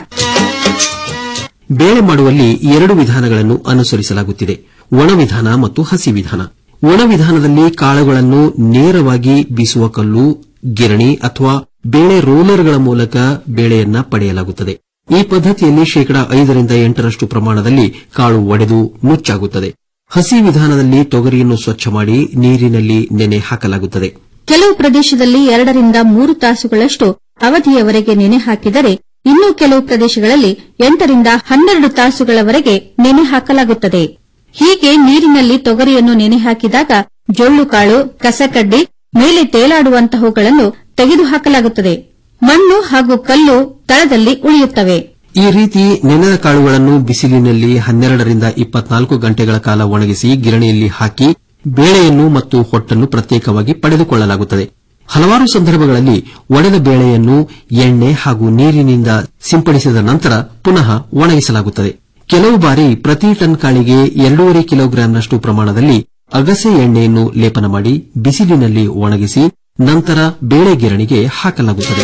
Speaker 15: ಬೇಳೆ ಮಾಡುವಲ್ಲಿ ಎರಡು ವಿಧಾನಗಳನ್ನು ಅನುಸರಿಸಲಾಗುತ್ತಿದೆ ಒಣ ವಿಧಾನ ಮತ್ತು ಹಸಿ ವಿಧಾನ ಒಣ ವಿಧಾನದಲ್ಲಿ ಕಾಳುಗಳನ್ನು ನೇರವಾಗಿ ಬೀಸುವ ಕಲ್ಲು ಗಿರಣಿ ಅಥವಾ ಬೇಳೆ ರೋಲರ್ಗಳ ಮೂಲಕ ಬೇಳೆಯನ್ನ ಪಡೆಯಲಾಗುತ್ತದೆ ಈ ಪದ್ಧತಿಯಲ್ಲಿ ಶೇಕಡಾ ಐದರಿಂದ ಎಂಟರಷ್ಟು ಪ್ರಮಾಣದಲ್ಲಿ ಕಾಳು ಒಡೆದು ನುಚ್ಚಾಗುತ್ತದೆ ಹಸಿ ವಿಧಾನದಲ್ಲಿ ತೊಗರಿಯನ್ನು ಸ್ವಚ್ಛ ಮಾಡಿ ನೀರಿನಲ್ಲಿ ನೆನೆ ಹಾಕಲಾಗುತ್ತದೆ
Speaker 21: ಕೆಲವು ಪ್ರದೇಶದಲ್ಲಿ ಎರಡರಿಂದ ಮೂರು ತಾಸುಗಳಷ್ಟು ಅವಧಿಯವರೆಗೆ ನೆನೆ ಹಾಕಿದರೆ ಇನ್ನು ಕೆಲವು ಪ್ರದೇಶಗಳಲ್ಲಿ ಎಂಟರಿಂದ ಹನ್ನೆರಡು ತಾಸುಗಳವರೆಗೆ ನೆನೆ ಹಾಕಲಾಗುತ್ತದೆ ಹೀಗೆ ನೀರಿನಲ್ಲಿ ತೊಗರಿಯನ್ನು ನೆನೆ ಹಾಕಿದಾಗ ಜೊಳ್ಳುಕಾಳು ಕಸಕಡ್ಡಿ ಮೇಲೆ ತೇಲಾಡುವಂತಹವುಗಳನ್ನು ತೆಗೆದುಹಾಕಲಾಗುತ್ತದೆ ಮಣ್ಣು ಹಾಗೂ ಕಲ್ಲು ತಳದಲ್ಲಿ ಉಳಿಯುತ್ತವೆ
Speaker 15: ಈ ರೀತಿ ನೆನೆದ ಕಾಳುಗಳನ್ನು ಬಿಸಿಲಿನಲ್ಲಿ ಹನ್ನೆರಡರಿಂದ ಇಪ್ಪತ್ನಾಲ್ಕು ಗಂಟೆಗಳ ಕಾಲ ಒಣಗಿಸಿ ಗಿರಣಿಯಲ್ಲಿ ಹಾಕಿ ಬೇಳೆಯನ್ನು ಮತ್ತು ಹೊಟ್ಟನ್ನು ಪ್ರತ್ಯೇಕವಾಗಿ ಪಡೆದುಕೊಳ್ಳಲಾಗುತ್ತದೆ ಹಲವಾರು ಸಂದರ್ಭಗಳಲ್ಲಿ ಒಡೆದ ಬೇಳೆಯನ್ನು ಎಣ್ಣೆ ಹಾಗೂ ನೀರಿನಿಂದ ಸಿಂಪಡಿಸಿದ ನಂತರ ಪುನಃ ಒಣಗಿಸಲಾಗುತ್ತದೆ ಕೆಲವು ಬಾರಿ ಪ್ರತಿ ಟನ್ ಕಾಳಿಗೆ ಎರಡೂವರೆ ಕಿಲೋಗ್ರಾಂನಷ್ಟು ಪ್ರಮಾಣದಲ್ಲಿ ಅಗಸೆ ಎಣ್ಣೆಯನ್ನು ಲೇಪನ ಮಾಡಿ ಬಿಸಿಲಿನಲ್ಲಿ ಒಣಗಿಸಿ ನಂತರ ಬೇಳೆ ಗಿರಣಿಗೆ ಹಾಕಲಾಗುತ್ತದೆ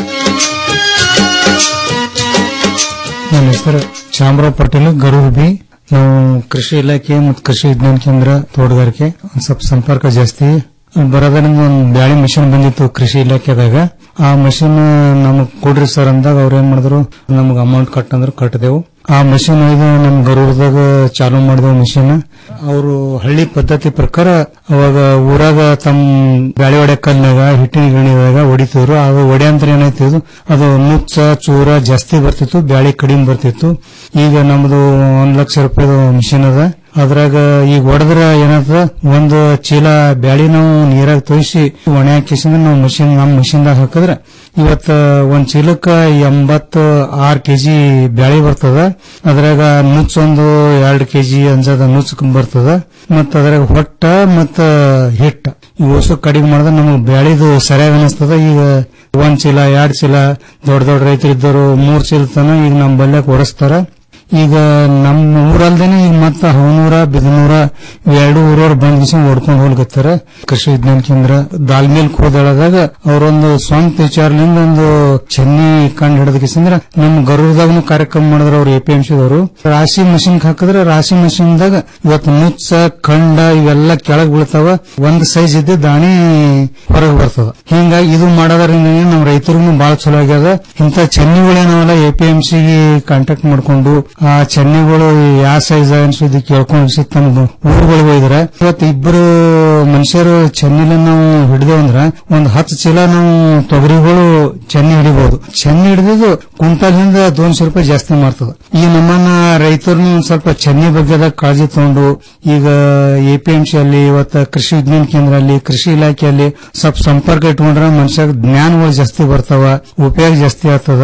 Speaker 4: ನನ್ನ ಹೆಸರು ಚಾಮರಾವ್ ಪಟೇಲ್ ಗರೂರ್ ಬಿ ನಾವು ಕೃಷಿ ಇಲಾಖೆ ಮತ್ತು ಕೃಷಿ ವಿಜ್ಞಾನ ಕೇಂದ್ರ ತೋಟಗಾರಿಕೆ ಒಂದ್ ಸ್ವಲ್ಪ ಸಂಪರ್ಕ ಜಾಸ್ತಿ ಬರೋದ್ರಿಂದ ಒಂದು ಬ್ಯಾಳಿ ಮಿಷನ್ ಬಂದಿತ್ತು ಕೃಷಿ ಇಲಾಖೆದಾಗ ಆ ಮಷಿನ್ ನಮಗ್ ಕೊಡ್ರಿ ಸರ್ ಅಂದಾಗ ಅವ್ರ ಏನ್ ಮಾಡಿದ್ರು ನಮಗ್ ಅಮೌಂಟ್ ಕಟ್ ಅಂದ್ರೆ ಕಟ್ಟದೆವು ಆ ಮಷಿನ್ ಒಯ್ದು ನಮ್ ಗರೂರ್ದಾಗ ಚಾಲು ಮಾಡಿದೆವು ಮಷಿನ್ ಅವರು ಹಳ್ಳಿ ಪದ್ಧತಿ ಪ್ರಕಾರ ಅವಾಗ ಊರಾಗ ತಮ್ಮ ಬ್ಯಾಳಿ ಹೊಡೆ ಕಲ್ನಾಗ ಹಿಟ್ಟಿನ ಗಿರಣಿದಾಗ ಹೊಡಿತಿದ್ರು ಅದು ಒಡೆ ಅಂತ ಏನಾಯ್ತಿದ್ರು ಅದು ನುಚ್ಚ ಚೂರ ಜಾಸ್ತಿ ಬರ್ತಿತ್ತು ಬ್ಯಾಳಿ ಕಡಿಮೆ ಬರ್ತಿತ್ತು ಈಗ ನಮ್ದು ಒಂದ್ ಲಕ್ಷ ರೂಪಾಯಿದು ಮಿಷಿನ್ ಅದ ಅದ್ರಾಗ ಈಗ ಹೊಡೆದ್ರ ಏನಾಗ್ತದ ಒಂದು ಚೀಲ ಬ್ಯಾಳಿ ನಾವು ನೀರಾಗ ತೋಯಿಸಿ ಒಣೆ ಹಾಕಿಸಿಂದ ನಾವು ಮಷಿನ್ ನಮ್ಮ ಮಷಿನ್ದಾಗ ಹಾಕಿದ್ರೆ ಇವತ್ತ ಒಂದ್ ಚೀಲಕ್ಕ ಎಂಬತ್ತು ಆರ್ ಕೆಜಿ ಬ್ಯಾಳಿ ಬರ್ತದ ಅದ್ರಾಗ ನುಚ್ಚ ಒಂದು ಎರಡು ಕೆಜಿ ಅಂಜದ ನುಚ್ಚ ಬರ್ತದ ಮತ್ತ ಅದ್ರಾಗ ಹೊಟ್ಟ ಮತ್ತ ಹಿಟ್ಟ ಈ ಓಸು ಕಡಿಮೆ ಮಾಡಿದ್ರೆ ನಮಗೆ ಬ್ಯಾಳಿದು ಸರಿಯಾಗಿ ಅನಿಸ್ತದ ಈಗ ಒಂದ್ ಚೀಲ ಎರಡ್ ಚೀಲ ದೊಡ್ಡ ದೊಡ್ಡ ರೈತರಿದ್ದವರು ಮೂರ್ ಚೀಲ ತನ ಈಗ ನಮ್ಮ ಬಲ್ಯಾಕ ಹೊರಸ್ತಾರ ಈಗ ನಮ್ಮ ಊರಲ್ದೇನೆ ಈಗ ಮತ್ತ ಹವನೂರ ಬಿದನೂರ ಎರಡು ಊರವ್ರು ಬಂದ್ ದಿವಸ ಓಡ್ಕೊಂಡು ಹೋಗ್ಲತ್ತಾರ ಕೃಷಿ ವಿಜ್ಞಾನ ಕೇಂದ್ರ ದಾಲ್ಮೇಲ್ ಕೋದಳದಾಗ ಅವರೊಂದು ಸ್ವಂತ ವಿಚಾರದಿಂದ ಒಂದು ಚೆನ್ನಿ ಕಂಡು ಹಿಡಿದ ಕಿಸಂದ್ರ ನಮ್ ಗರುಡದಾಗನು ಕಾರ್ಯಕ್ರಮ ಮಾಡಿದ್ರ ಅವ್ರು ಎಪಿಎಂಸಿದವರು ರಾಶಿ ಮಷಿನ್ ಹಾಕಿದ್ರೆ ರಾಶಿ ಮಷಿನ್ದಾಗ ಇವತ್ತು ನುಚ್ಚ ಕಂಡ ಇವೆಲ್ಲ ಕೆಳಗ್ ಬೀಳ್ತಾವ ಒಂದ್ ಸೈಜ್ ಇದ್ದ ದಾಣಿ ಹೊರಗೆ ಬರ್ತದ ಹಿಂಗಾಗಿ ಇದು ಮಾಡೋದ್ರಿಂದ ನಮ್ಮ ರೈತರಿಗೂ ಬಹಳ ಚಲೋ ಆಗ್ಯದ ಇಂಥ ಚೆನ್ನಿಗಳೇನವಲ್ಲ ಎಪಿಎಂಸಿಗೆ ಕಾಂಟ್ಯಾಕ್ಟ್ ಮಾಡ್ಕೊಂಡು ಆ ಚೆನ್ನಿಗಳು ಯಾವ ಸೈಜ್ ಅನ್ಸುದು ಕೇಳ್ಕೊಂಡು ತಮ್ಮ ಊರುಗಳಿಗೆ ಹೋಯ್ದ್ರ ಇವತ್ತು ಇಬ್ಬರು ಮನುಷ್ಯರು ಚೆನ್ನಿಲ ನಾವು ಹಿಡಿದೇವ್ ಅಂದ್ರ ಒಂದ್ ಹತ್ತು ಚೀಲ ನಾವು ತೊಗರಿಗಳು ಚೆನ್ನಿ ಹಿಡಿಬಹುದು ಚೆನ್ನಿ ಹಿಡಿದು ಕುಂಟಲ್ನಿಂದ ದೋನ್ಶೆ ರೂಪಾಯಿ ಜಾಸ್ತಿ ಮಾಡ್ತದ ಈ ನಮ್ಮನ್ನ ರೈತರು ಸ್ವಲ್ಪ ಚೆನ್ನಿ ಬಗ್ಗೆದಾಗ ಕಾಳಜಿ ತಗೊಂಡು ಈಗ ಎಪಿಎಂಸಿ ಅಲ್ಲಿ ಇವತ್ತ ಕೃಷಿ ವಿಜ್ಞಾನ ಕೇಂದ್ರ ಅಲ್ಲಿ ಕೃಷಿ ಇಲಾಖೆಯಲ್ಲಿ ಸ್ವಲ್ಪ ಸಂಪರ್ಕ ಇಟ್ಕೊಂಡ್ರೆ ಮನುಷ್ಯ ಜ್ಞಾನಗಳು ಜಾಸ್ತಿ ಬರ್ತಾವ ಉಪಯೋಗ ಜಾಸ್ತಿ ಆಗ್ತದ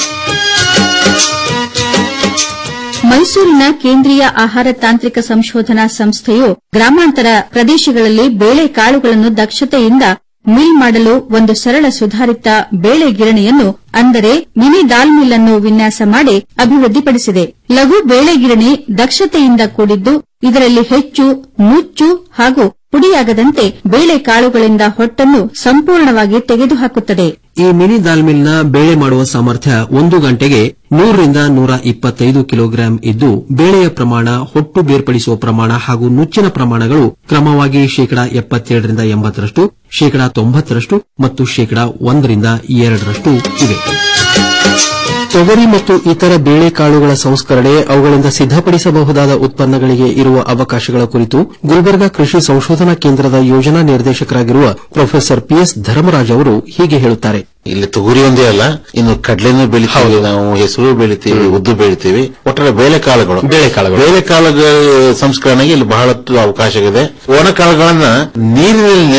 Speaker 21: ಮೈಸೂರಿನ ಕೇಂದ್ರೀಯ ಆಹಾರ ತಾಂತ್ರಿಕ ಸಂಶೋಧನಾ ಸಂಸ್ಥೆಯು ಗ್ರಾಮಾಂತರ ಪ್ರದೇಶಗಳಲ್ಲಿ ಬೇಳೆ ಕಾಳುಗಳನ್ನು ದಕ್ಷತೆಯಿಂದ ಮಿಲ್ ಮಾಡಲು ಒಂದು ಸರಳ ಸುಧಾರಿತ ಬೇಳೆ ಗಿರಣಿಯನ್ನು ಅಂದರೆ ಮಿನಿ ದಾಲ್ ಮಿಲ್ ಅನ್ನು ವಿನ್ಯಾಸ ಮಾಡಿ ಅಭಿವೃದ್ಧಿಪಡಿಸಿದೆ ಲಘು ಬೇಳೆ ಗಿರಣಿ ದಕ್ಷತೆಯಿಂದ ಕೂಡಿದ್ದು ಇದರಲ್ಲಿ ಹೆಚ್ಚು ನುಚ್ಚು ಹಾಗೂ ಪುಡಿಯಾಗದಂತೆ ಬೇಳೆ ಕಾಳುಗಳಿಂದ ಹೊಟ್ಟನ್ನು ಸಂಪೂರ್ಣವಾಗಿ ತೆಗೆದುಹಾಕುತ್ತದೆ
Speaker 15: ಈ ಮಿನಿ ದಾಲ್ ಮಿಲ್ನ ಬೇಳೆ ಮಾಡುವ ಸಾಮರ್ಥ್ಯ ಒಂದು ಗಂಟೆಗೆ ನೂರರಿಂದ ನೂರ ಇಪ್ಪತ್ತೈದು ಕಿಲೋಗ್ರಾಂ ಇದ್ದು ಬೇಳೆಯ ಪ್ರಮಾಣ ಹೊಟ್ಟು ಬೇರ್ಪಡಿಸುವ ಪ್ರಮಾಣ ಹಾಗೂ ನುಚ್ಚಿನ ಪ್ರಮಾಣಗಳು ಕ್ರಮವಾಗಿ ಶೇಕಡಾ ಎಪ್ಪತ್ತೇಳರಿಂದ ಎಂಬತ್ತರಷ್ಟು ಶೇಕಡಾ ತೊಂಬತ್ತರಷ್ಟು ಮತ್ತು ಶೇಕಡಾ ಒಂದರಿಂದ ಎರಡರಷ್ಟು ಇವೆ ತೊಗರಿ ಮತ್ತು ಇತರ ಬೇಳೆಕಾಳುಗಳ ಸಂಸ್ಕರಣೆ ಅವುಗಳಿಂದ ಸಿದ್ದಪಡಿಸಬಹುದಾದ ಉತ್ಪನ್ನಗಳಿಗೆ ಇರುವ ಅವಕಾಶಗಳ ಕುರಿತು ಗುಲ್ಬರ್ಗಾ ಕೃಷಿ ಸಂಶೋಧನಾ ಕೇಂದ್ರದ ಯೋಜನಾ ನಿರ್ದೇಶಕರಾಗಿರುವ ಪ್ರೊಫೆಸರ್ ಪಿಎಸ್ ಧರ್ಮರಾಜ್ ಅವರು ಹೀಗೆ ಹೇಳುತ್ತಾರೆ
Speaker 22: ಇಲ್ಲಿ ತೊಗರಿ ಒಂದೇ ಅಲ್ಲ ಇನ್ನು ಕಡಲೆನೂ ಬೆಳಿತೀವಿ ನಾವು ಹೆಸರು ಬೆಳಿತೀವಿ ಉದ್ದು ಬೆಳಿತೀವಿ ಒಟ್ಟಾರೆ ಬೇಳೆಕಾಳುಗಳು ಬೇಳೆಕಾಳುಗಳ ಸಂಸ್ಕರಣೆಗೆ ಇಲ್ಲಿ ಬಹಳಷ್ಟು ಅವಕಾಶ ಇದೆ ಒಣಕಾಳುಗಳನ್ನ ನೀರಿನಲ್ಲಿ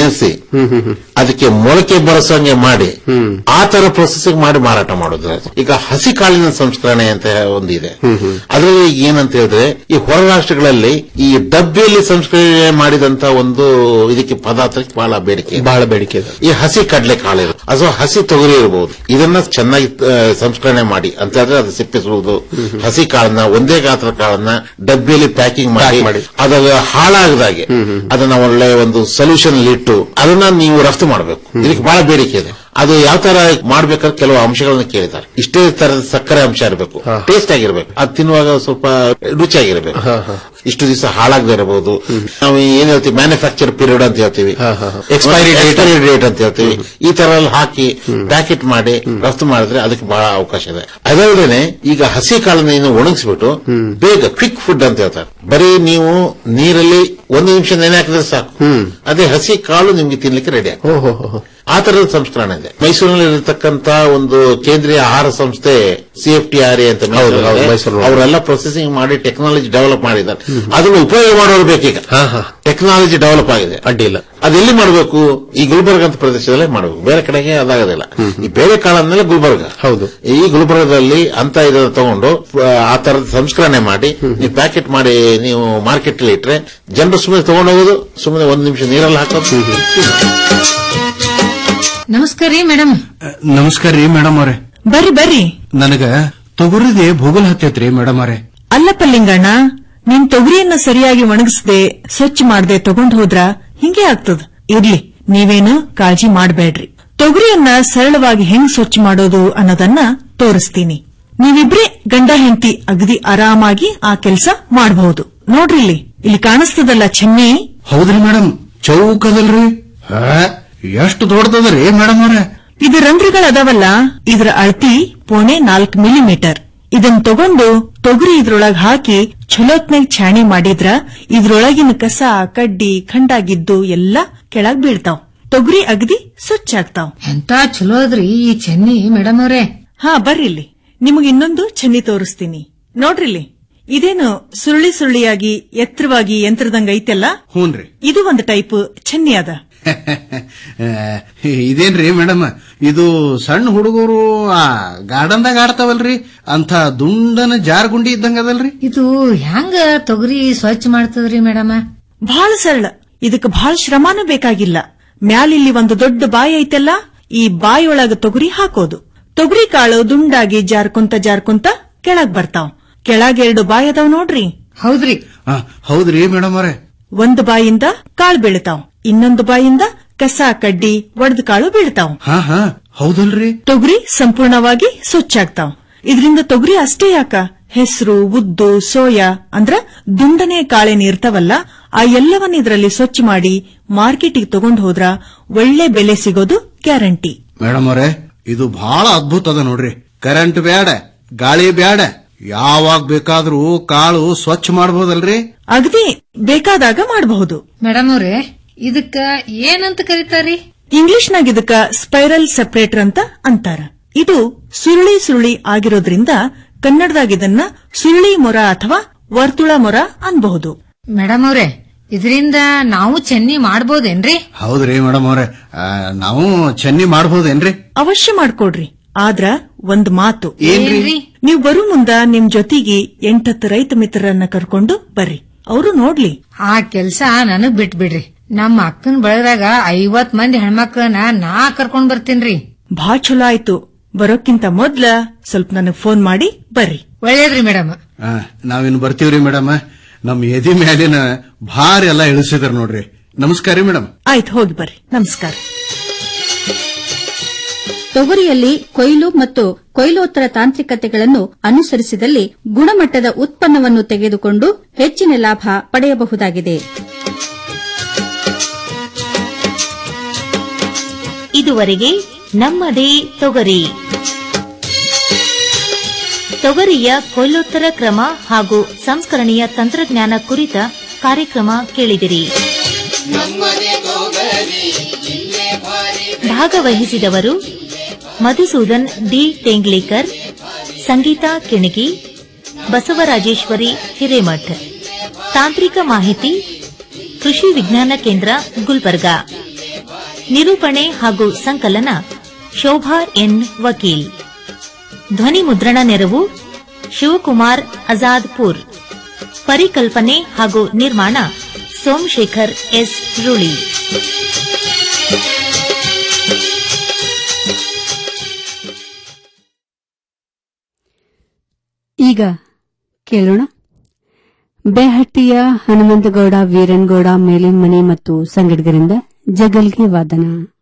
Speaker 22: ನೆನೆಸಿ ಅದಕ್ಕೆ ಮೊಳಕೆ ಬರಸಂಗೆ ಮಾಡಿ ಆ ತರ ಪ್ರೊಸೆಸಿಂಗ್ ಮಾಡಿ ಮಾರಾಟ ಮಾಡೋದು ಈಗ ಹಸಿ ಕಾಳಿನ ಸಂಸ್ಕರಣೆ ಅಂತ ಒಂದಿದೆ ಅದರಲ್ಲಿ ಏನಂತ ಹೇಳಿದ್ರೆ ಈ ಹೊರ ರಾಷ್ಟ್ರಗಳಲ್ಲಿ ಈ ಡಬ್ಬಿಯಲ್ಲಿ ಸಂಸ್ಕರಣೆ ಮಾಡಿದಂತ ಒಂದು ಇದಕ್ಕೆ ಪದಾರ್ಥಕ್ಕೆ ಬಹಳ ಬೇಡಿಕೆ
Speaker 20: ಬಹಳ ಬೇಡಿಕೆ ಇದೆ
Speaker 22: ಈ ಹಸಿ ಕಡಲೆ ಕಾಳು ಇರುತ್ತೆ ಅಥವಾ ಹಸಿ ತೊಗರಿ ಇರಬಹುದು ಇದನ್ನ ಚೆನ್ನಾಗಿ ಆ, ಸಂಸ್ಕರಣೆ ಮಾಡಿ ಅಂತ ಹೇಳಿದ್ರೆ ಅದು ಸಿಪ್ಪಿಸುವುದು ಹಸಿ ಕಾಳನ್ನ ಒಂದೇ ಗಾತ್ರ ಕಾಳನ್ನ ಡಬ್ಬಿಯಲ್ಲಿ ಪ್ಯಾಕಿಂಗ್ ಮಾಡಿ ಅದು ಹಾಳಾಗದಾಗೆ ಅದನ್ನ ಒಳ್ಳೆ ಒಂದು ಸೊಲ್ಯೂಷನ್ ಇಟ್ಟು ಅದನ್ನ ನೀವು ರಫ್ತು ಮಾಡಬೇಕು ಇದಕ್ಕೆ ಬಹಳ ಬೇಡಿಕೆ ಇದೆ ಅದು ಯಾವ ತರ ಮಾಡ್ಬೇಕಾದ್ರೆ ಕೆಲವು ಅಂಶಗಳನ್ನ ಕೇಳಿದ್ದಾರೆ ಇಷ್ಟೇ ತರದ ಸಕ್ಕರೆ ಅಂಶ ಇರಬೇಕು ಟೇಸ್ಟ್ ಆಗಿರ್ಬೇಕು ಅದು ತಿನ್ನುವಾಗ ಸ್ವಲ್ಪ ರುಚಿಯಾಗಿರ್ಬೇಕು ಇಷ್ಟು ದಿವಸ ಹಾಳಾಗದೇ ಇರಬಹುದು ನಾವು ಏನ್ ಹೇಳ್ತೀವಿ ಮ್ಯಾನುಫ್ಯಾಕ್ಚರ್ ಪೀರಿಯಡ್ ಅಂತ ಹೇಳ್ತೀವಿ ಎಕ್ಸ್ಪೈರಿ ಎಕ್ಸ್ಪೈರಿ ಡೇಟ್ ಅಂತ ಹೇಳ್ತೀವಿ ಈ ತರ ಎಲ್ಲ ಹಾಕಿ ಪ್ಯಾಕೆಟ್ ಮಾಡಿ ರಫ್ತು ಮಾಡಿದ್ರೆ ಅದಕ್ಕೆ ಬಹಳ ಅವಕಾಶ ಇದೆ ಅದಲ್ಲದೆ ಈಗ ಹಸಿ ಕಾಳನ್ನ ಇನ್ನು ಒಣಗಿಸ್ಬಿಟ್ಟು ಬೇಗ ಕ್ವಿಕ್ ಫುಡ್ ಅಂತ ಹೇಳ್ತಾರೆ ಬರೀ ನೀವು ನೀರಲ್ಲಿ ಒಂದು ನಿಮಿಷ ನೆನೆ ಹಾಕಿದ್ರೆ ಸಾಕು ಅದೇ ಹಸಿ ಕಾಳು ನಿಮ್ಗೆ ತಿನ್ಲಿಕ್ಕೆ ರೆಡಿ ಆ ತರದ ಸಂಸ್ಕರಣೆ ಇದೆ ಮೈಸೂರಿನಲ್ಲಿ ಇರತಕ್ಕಂತ ಒಂದು ಕೇಂದ್ರೀಯ ಆಹಾರ ಸಂಸ್ಥೆ ಸಿಎಫ್ ಆರ್ ಎ ಅಂತ
Speaker 20: ಹೌದು, ಹೌದು,
Speaker 22: ಮೈಸೂರಲ್ಲಿ
Speaker 20: ಮೈಸೂರಲ್ಲಿ.
Speaker 22: ಅವರೆಲ್ಲ ಪ್ರೊಸೆಸಿಂಗ್ ಮಾಡಿ ಟೆಕ್ನಾಲಜಿ ಡೆವಲಪ್ ಮಾಡಿದ್ದಾರೆ ಅದನ್ನು ಉಪಯೋಗ ಮಾಡೋರು ಬೇಕೀಗ ಟೆಕ್ನಾಲಜಿ ಡೆವಲಪ್ ಆಗಿದೆ
Speaker 20: ಅಡ್ಡಿಲ್ಲ
Speaker 22: ಅದೆಲ್ಲಿ ಮಾಡಬೇಕು ಈ ಗುಲ್ಬರ್ಗ ಅಂತ ಪ್ರದೇಶದಲ್ಲೇ ಮಾಡಬೇಕು ಬೇರೆ ಕಡೆಗೆ ಅದಾಗೋದಿಲ್ಲ ಈ ಬೇರೆ ಕಾಳನ್ನೆಲ್ಲ ಗುಲ್ಬರ್ಗ
Speaker 20: ಹೌದು
Speaker 22: ಈ ಗುಲ್ಬರ್ಗದಲ್ಲಿ ಅಂತ ಇದನ್ನ ತಗೊಂಡು ಆ, ಆ ತರದ ಸಂಸ್ಕರಣೆ ಮಾಡಿ ನೀವು ಪ್ಯಾಕೆಟ್ ಮಾಡಿ ನೀವು ಮಾರ್ಕೆಟ್ ಅಲ್ಲಿ ಇಟ್ರೆ ಜನರು ಸುಮ್ಮನೆ ತಗೊಂಡು ಹೋಗೋದು ಸುಮ್ಮನೆ ಒಂದು ನಿಮಿಷ ನೀರಲ್ಲಿ ಹಾಕೋದು
Speaker 19: ನಮಸ್ಕಾರ ರೀ ಮೇಡಮ್
Speaker 20: ನಮಸ್ಕಾರ ರೀ ಮೇಡಮ್ ಅವರೇ
Speaker 12: ಬರ್ರಿ ಬರ್ರಿ
Speaker 20: ನನಗ ತೊಗರಿದೆ ಭೂಗೋಲ್ ಹತ್ತೈತ್ರಿ ಮೇಡಮ್ ಅವರೇ
Speaker 12: ಅಲ್ಲಪ್ಪ ಲಿಂಗಣ್ಣ ನಿನ್ ತೊಗರಿಯನ್ನ ಸರಿಯಾಗಿ ಒಣಗಿಸ್ದೆ ಸ್ವಚ್ಛ ಮಾಡ್ದೆ ತಗೊಂಡ್ ಹೋದ್ರ ಹಿಂಗೆ ಆಗ್ತದ ಇರ್ಲಿ ನೀವೇನು ಕಾಳಜಿ ಮಾಡ್ಬೇಡ್ರಿ ತೊಗರಿಯನ್ನ ಸರಳವಾಗಿ ಹೆಂಗ್ ಸ್ವಚ್ಛ ಮಾಡೋದು ಅನ್ನೋದನ್ನ ತೋರಿಸ್ತೀನಿ ನೀವಿಬ್ರೇ ಗಂಡ ಹೆಂಡತಿ ಅಗದಿ ಆರಾಮಾಗಿ ಆ ಕೆಲಸ ಮಾಡಬಹುದು ನೋಡ್ರಿ ಇಲ್ಲಿ ಇಲ್ಲಿ ಕಾಣಿಸ್ತದಲ್ಲ ಚೆನ್ನಿ
Speaker 20: ಹೌದ್ರಿ ಮೇಡಮ್ ಚೌಕದಲ್ರಿ ಎಷ್ಟು ದೊಡ್ಡದದ್ರಿ ಮೇಡಮ್ ಅವರೇ
Speaker 12: ಇದು ರಂಧ್ರಗಳದಾವಲ್ಲ ಇದ್ರ ಅಳತಿ ಪೋಣೆ ನಾಲ್ಕು ಮಿಲಿಮೀಟರ್ ಇದನ್ ತಗೊಂಡು ತೊಗರಿ ಇದ್ರೊಳಗ್ ಹಾಕಿ ಚಲೋತ್ನಾಗ್ ಛಾಣಿ ಮಾಡಿದ್ರ ಇದ್ರೊಳಗಿನ ಕಸ ಕಡ್ಡಿ ಖಂಡಾಗಿದ್ದು ಎಲ್ಲ ಕೆಳಗ್ ಬೀಳ್ತಾವ್ ತೊಗರಿ ಅಗದಿ ಸ್ವಚ್ಛ ಆಗ್ತಾವ್
Speaker 19: ಎಂತ ಚಲೋ ಅದ್ರಿ ಈ ಚೆನ್ನಿ ಮೇಡಮ್ ಅವ್ರೆ
Speaker 12: ಹಾ ಬರ್ರಿ ಇಲ್ಲಿ ನಿಮಗ್ ಇನ್ನೊಂದು ಚೆನ್ನಿ ತೋರಿಸ್ತೀನಿ ನೋಡ್ರಿಲ್ಲಿ ಇದೇನು ಸುರುಳಿ ಸುರುಳಿಯಾಗಿ ಎತ್ತರವಾಗಿ ಯಂತ್ರದಂಗ ಐತೆಲ್ಲ
Speaker 20: ಹೂನ್ರಿ
Speaker 12: ಇದು ಒಂದು ಟೈಪ್ ಚೆನ್ನಿ ಅದ
Speaker 20: ಆ, ಇದೇನ್ರಿ ಮೇಡಮ್ ಇದು ಸಣ್ಣ ಹುಡುಗರು ಆ ಗಾರ್ಡನ್ದಾಗ ಆಡ್ತಾವಲ್ರಿ ಅಂತ ದುಂಡನ ಜಾರ್ಗುಂಡಿ ಇದ್ದಂಗ ಅದಲ್ರಿ
Speaker 19: ಇದು ಹೆಂಗ ತೊಗರಿ ಸ್ವಚ್ಛ ಮಾಡ್ತದ್ರಿ ಮೇಡಮ್
Speaker 12: ಬಹಳ ಸರಳ ಇದಕ್ಕೆ ಬಹಳ ಶ್ರಮಾನೂ ಬೇಕಾಗಿಲ್ಲ ಮ್ಯಾಲಿಲ್ಲಿ ಒಂದು ದೊಡ್ಡ ಬಾಯಿ ಐತೆಲ್ಲ ಈ ಬಾಯಿಯೊಳಗ ತೊಗರಿ ಹಾಕೋದು ತೊಗರಿ ಕಾಳು ದುಂಡಾಗಿ ಜಾರ್ಕೊಂತ ಜಾರ್ಕೊಂತ ಕೆಳಗ್ ಬರ್ತಾವ್ ಕೆಳಗ್ ಎರಡು ಬಾಯಿ ಅದಾವ್ ನೋಡ್ರಿ
Speaker 19: ಹೌದ್ರಿ
Speaker 20: ಆ, ಹೌದ್ರಿ ಮೇಡಮ್ ಅವರೇ
Speaker 12: ಒಂದು ಬಾಯಿಂದ ಕಾಳು ಬೀಳ್ತಾವ್ ಇನ್ನೊಂದು ಬಾಯಿಂದ ಕಸ ಕಡ್ಡಿ ಒಡೆದ ಕಾಳು ಬೀಳ್ತಾವ್
Speaker 20: ಹಾ ಹಾ ಹೌದಲ್ರಿ
Speaker 12: ತೊಗರಿ ಸಂಪೂರ್ಣವಾಗಿ ಸ್ವಚ್ಛ ಆಗ್ತಾವ್ ಇದರಿಂದ ತೊಗರಿ ಅಷ್ಟೇ ಯಾಕ ಹೆಸರು ಉದ್ದು ಸೋಯಾ ಅಂದ್ರ ದುಂಡನೆ ಕಾಳೇನ್ ಇರ್ತಾವಲ್ಲ ಆ ಎಲ್ಲವನ್ನ ಇದರಲ್ಲಿ ಸ್ವಚ್ಛ ಮಾಡಿ ಮಾರ್ಕೆಟಿಗೆ ತಗೊಂಡ್ ಹೋದ್ರ ಒಳ್ಳೆ ಬೆಲೆ ಸಿಗೋದು ಗ್ಯಾರಂಟಿ
Speaker 20: ಮೇಡಮ್ ಅವರೇ ಇದು ಬಹಳ ಅದ್ಭುತ ಅದ ನೋಡ್ರಿ ಕರೆಂಟ್ ಬ್ಯಾಡ ಗಾಳಿ ಬ್ಯಾಡ ಯಾವಾಗ ಬೇಕಾದ್ರೂ ಕಾಳು ಸ್ವಚ್ಛ ಮಾಡಬಹುದಲ್ರಿ
Speaker 12: ಅಗದಿ ಬೇಕಾದಾಗ ಮಾಡಬಹುದು
Speaker 19: ಮೇಡಮ್ ಅವ್ರೆ ಇದಕ್ಕ ಏನಂತ ಕರೀತಾರಿ
Speaker 12: ಇಂಗ್ಲಿಷ್ನಾಗ ಇದಕ್ಕ ಸ್ಪೈರಲ್ ಸೆಪರೇಟರ್ ಅಂತ ಅಂತಾರ ಇದು ಸುರುಳಿ ಸುರುಳಿ ಆಗಿರೋದ್ರಿಂದ ಕನ್ನಡದಾಗ ಇದನ್ನ ಸುರುಳಿ ಮೊರ ಅಥವಾ ವರ್ತುಳ ಮೊರ ಅನ್ಬಹುದು
Speaker 19: ಮೇಡಮ್ ಅವ್ರೆ ಇದರಿಂದ ನಾವು ಚೆನ್ನಿ ಮಾಡ್ಬೋದೇನ್ರಿ
Speaker 20: ಹೌದ್ರಿ ಮೇಡಮ್ ಅವರೇ ಆ, ನಾವು ಚೆನ್ನಿ ಮಾಡಬಹುದೇನ್ರಿ
Speaker 12: ಅವಶ್ಯ ಮಾಡ್ಕೊಡ್ರಿ ಆದ್ರ ಒಂದ್ ಮಾತು
Speaker 20: ಏನ್ರಿ? ಏನ್ರಿ?
Speaker 12: ನೀವ್ ಬರು ಮುಂದ ನಿಮ್ ಜೊತೆಗೆ ಎಂಟತ್ತು ರೈತ ಮಿತ್ರರನ್ನ ಕರ್ಕೊಂಡು ಬರ್ರಿ ಅವರು ನೋಡ್ಲಿ
Speaker 19: ಆ ಕೆಲ್ಸ ನನಗ್ ಬಿಟ್ಬಿಡ್ರಿ ನಮ್ಮ ಅಕ್ಕನ ಬಳಗದಾಗ ಐವತ್ ಮಂದಿ ಹೆಣ್ಮಕ್ಳನ್ನ ನಾ ಕರ್ಕೊಂಡ್ ಬರ್ತೀನ್ರಿ
Speaker 12: ಬಹಳ ಚಲೋ ಆಯ್ತು ಬರೋಕ್ಕಿಂತ ಮೊದ್ಲ ಸ್ವಲ್ಪ ನನಗ್ ಫೋನ್ ಮಾಡಿ ಬರ್ರಿ
Speaker 19: ಒಳ್ಳೇದ್ರಿ ಮೇಡಮ್
Speaker 20: ಆ, ನಾವಿನ್ ಬರ್ತೀವ್ರಿ ಮೇಡಮ್ ನಮ್ ಎದಿ ಮ್ಯಾಲಿನ ಭಾರ ಎಲ್ಲ ಇಳಿಸಿದ್ರ ನೋಡ್ರಿ ನಮಸ್ಕಾರ ರೀ ಮೇಡಮ್
Speaker 12: ಆಯ್ತು ಹೋಗಿ ಬರ್ರಿ ನಮಸ್ಕಾರ
Speaker 21: ತೊಗರಿಯಲ್ಲಿ ಕೊಯ್ಲು ಮತ್ತು ಕೊಯ್ಲೋತ್ತರ ತಾಂತ್ರಿಕತೆಗಳನ್ನು ಅನುಸರಿಸಿದಲ್ಲಿ ಗುಣಮಟ್ಟದ ಉತ್ಪನ್ನವನ್ನು ತೆಗೆದುಕೊಂಡು ಹೆಚ್ಚಿನ ಲಾಭ ಪಡೆಯಬಹುದಾಗಿದೆ
Speaker 5: ಇದುವರೆಗೆ ನಮ್ಮದೇ ತೊಗರಿ ತೊಗರಿಯ ಕೊಯ್ಲೋತ್ತರ ಕ್ರಮ ಹಾಗೂ ಸಂಸ್ಕರಣೆಯ ತಂತ್ರಜ್ಞಾನ ಕುರಿತ ಕಾರ್ಯಕ್ರಮ ಕೇಳಿದಿರಿ ಭಾಗವಹಿಸಿದವರು ಮಧುಸೂದನ್ ಡಿ ಟೇಂಗ್ಲೇಕರ್ ಸಂಗೀತಾ ಕೆಣಗಿ ಬಸವರಾಜೇಶ್ವರಿ ಹಿರೇಮಠ್ ತಾಂತ್ರಿಕ ಮಾಹಿತಿ ಕೃಷಿ ವಿಜ್ಞಾನ ಕೇಂದ್ರ ಗುಲ್ಬರ್ಗಾ ನಿರೂಪಣೆ ಹಾಗೂ ಸಂಕಲನ ಶೋಭಾ ಎನ್ ವಕೀಲ್ ಧ್ವನಿ ಮುದ್ರಣ ನೆರವು ಶಿವಕುಮಾರ್ ಅಜಾದ್ಪುರ್ ಪರಿಕಲ್ಪನೆ ಹಾಗೂ ನಿರ್ಮಾಣ ಸೋಮಶೇಖರ್ ಎಸ್ ರುಳಿ
Speaker 1: ಈಗ ಕೇಳೋಣ ಬೇಹಟ್ಟಿಯ ಹನುಮಂತಗೌಡ ವೀರನ್ಗೌಡ ಮೇಲಿಮನಿ ಮತ್ತು ಸಂಗಡಿಗರಿಂದ ಜಗಲ್ಗೆ ವಾದನ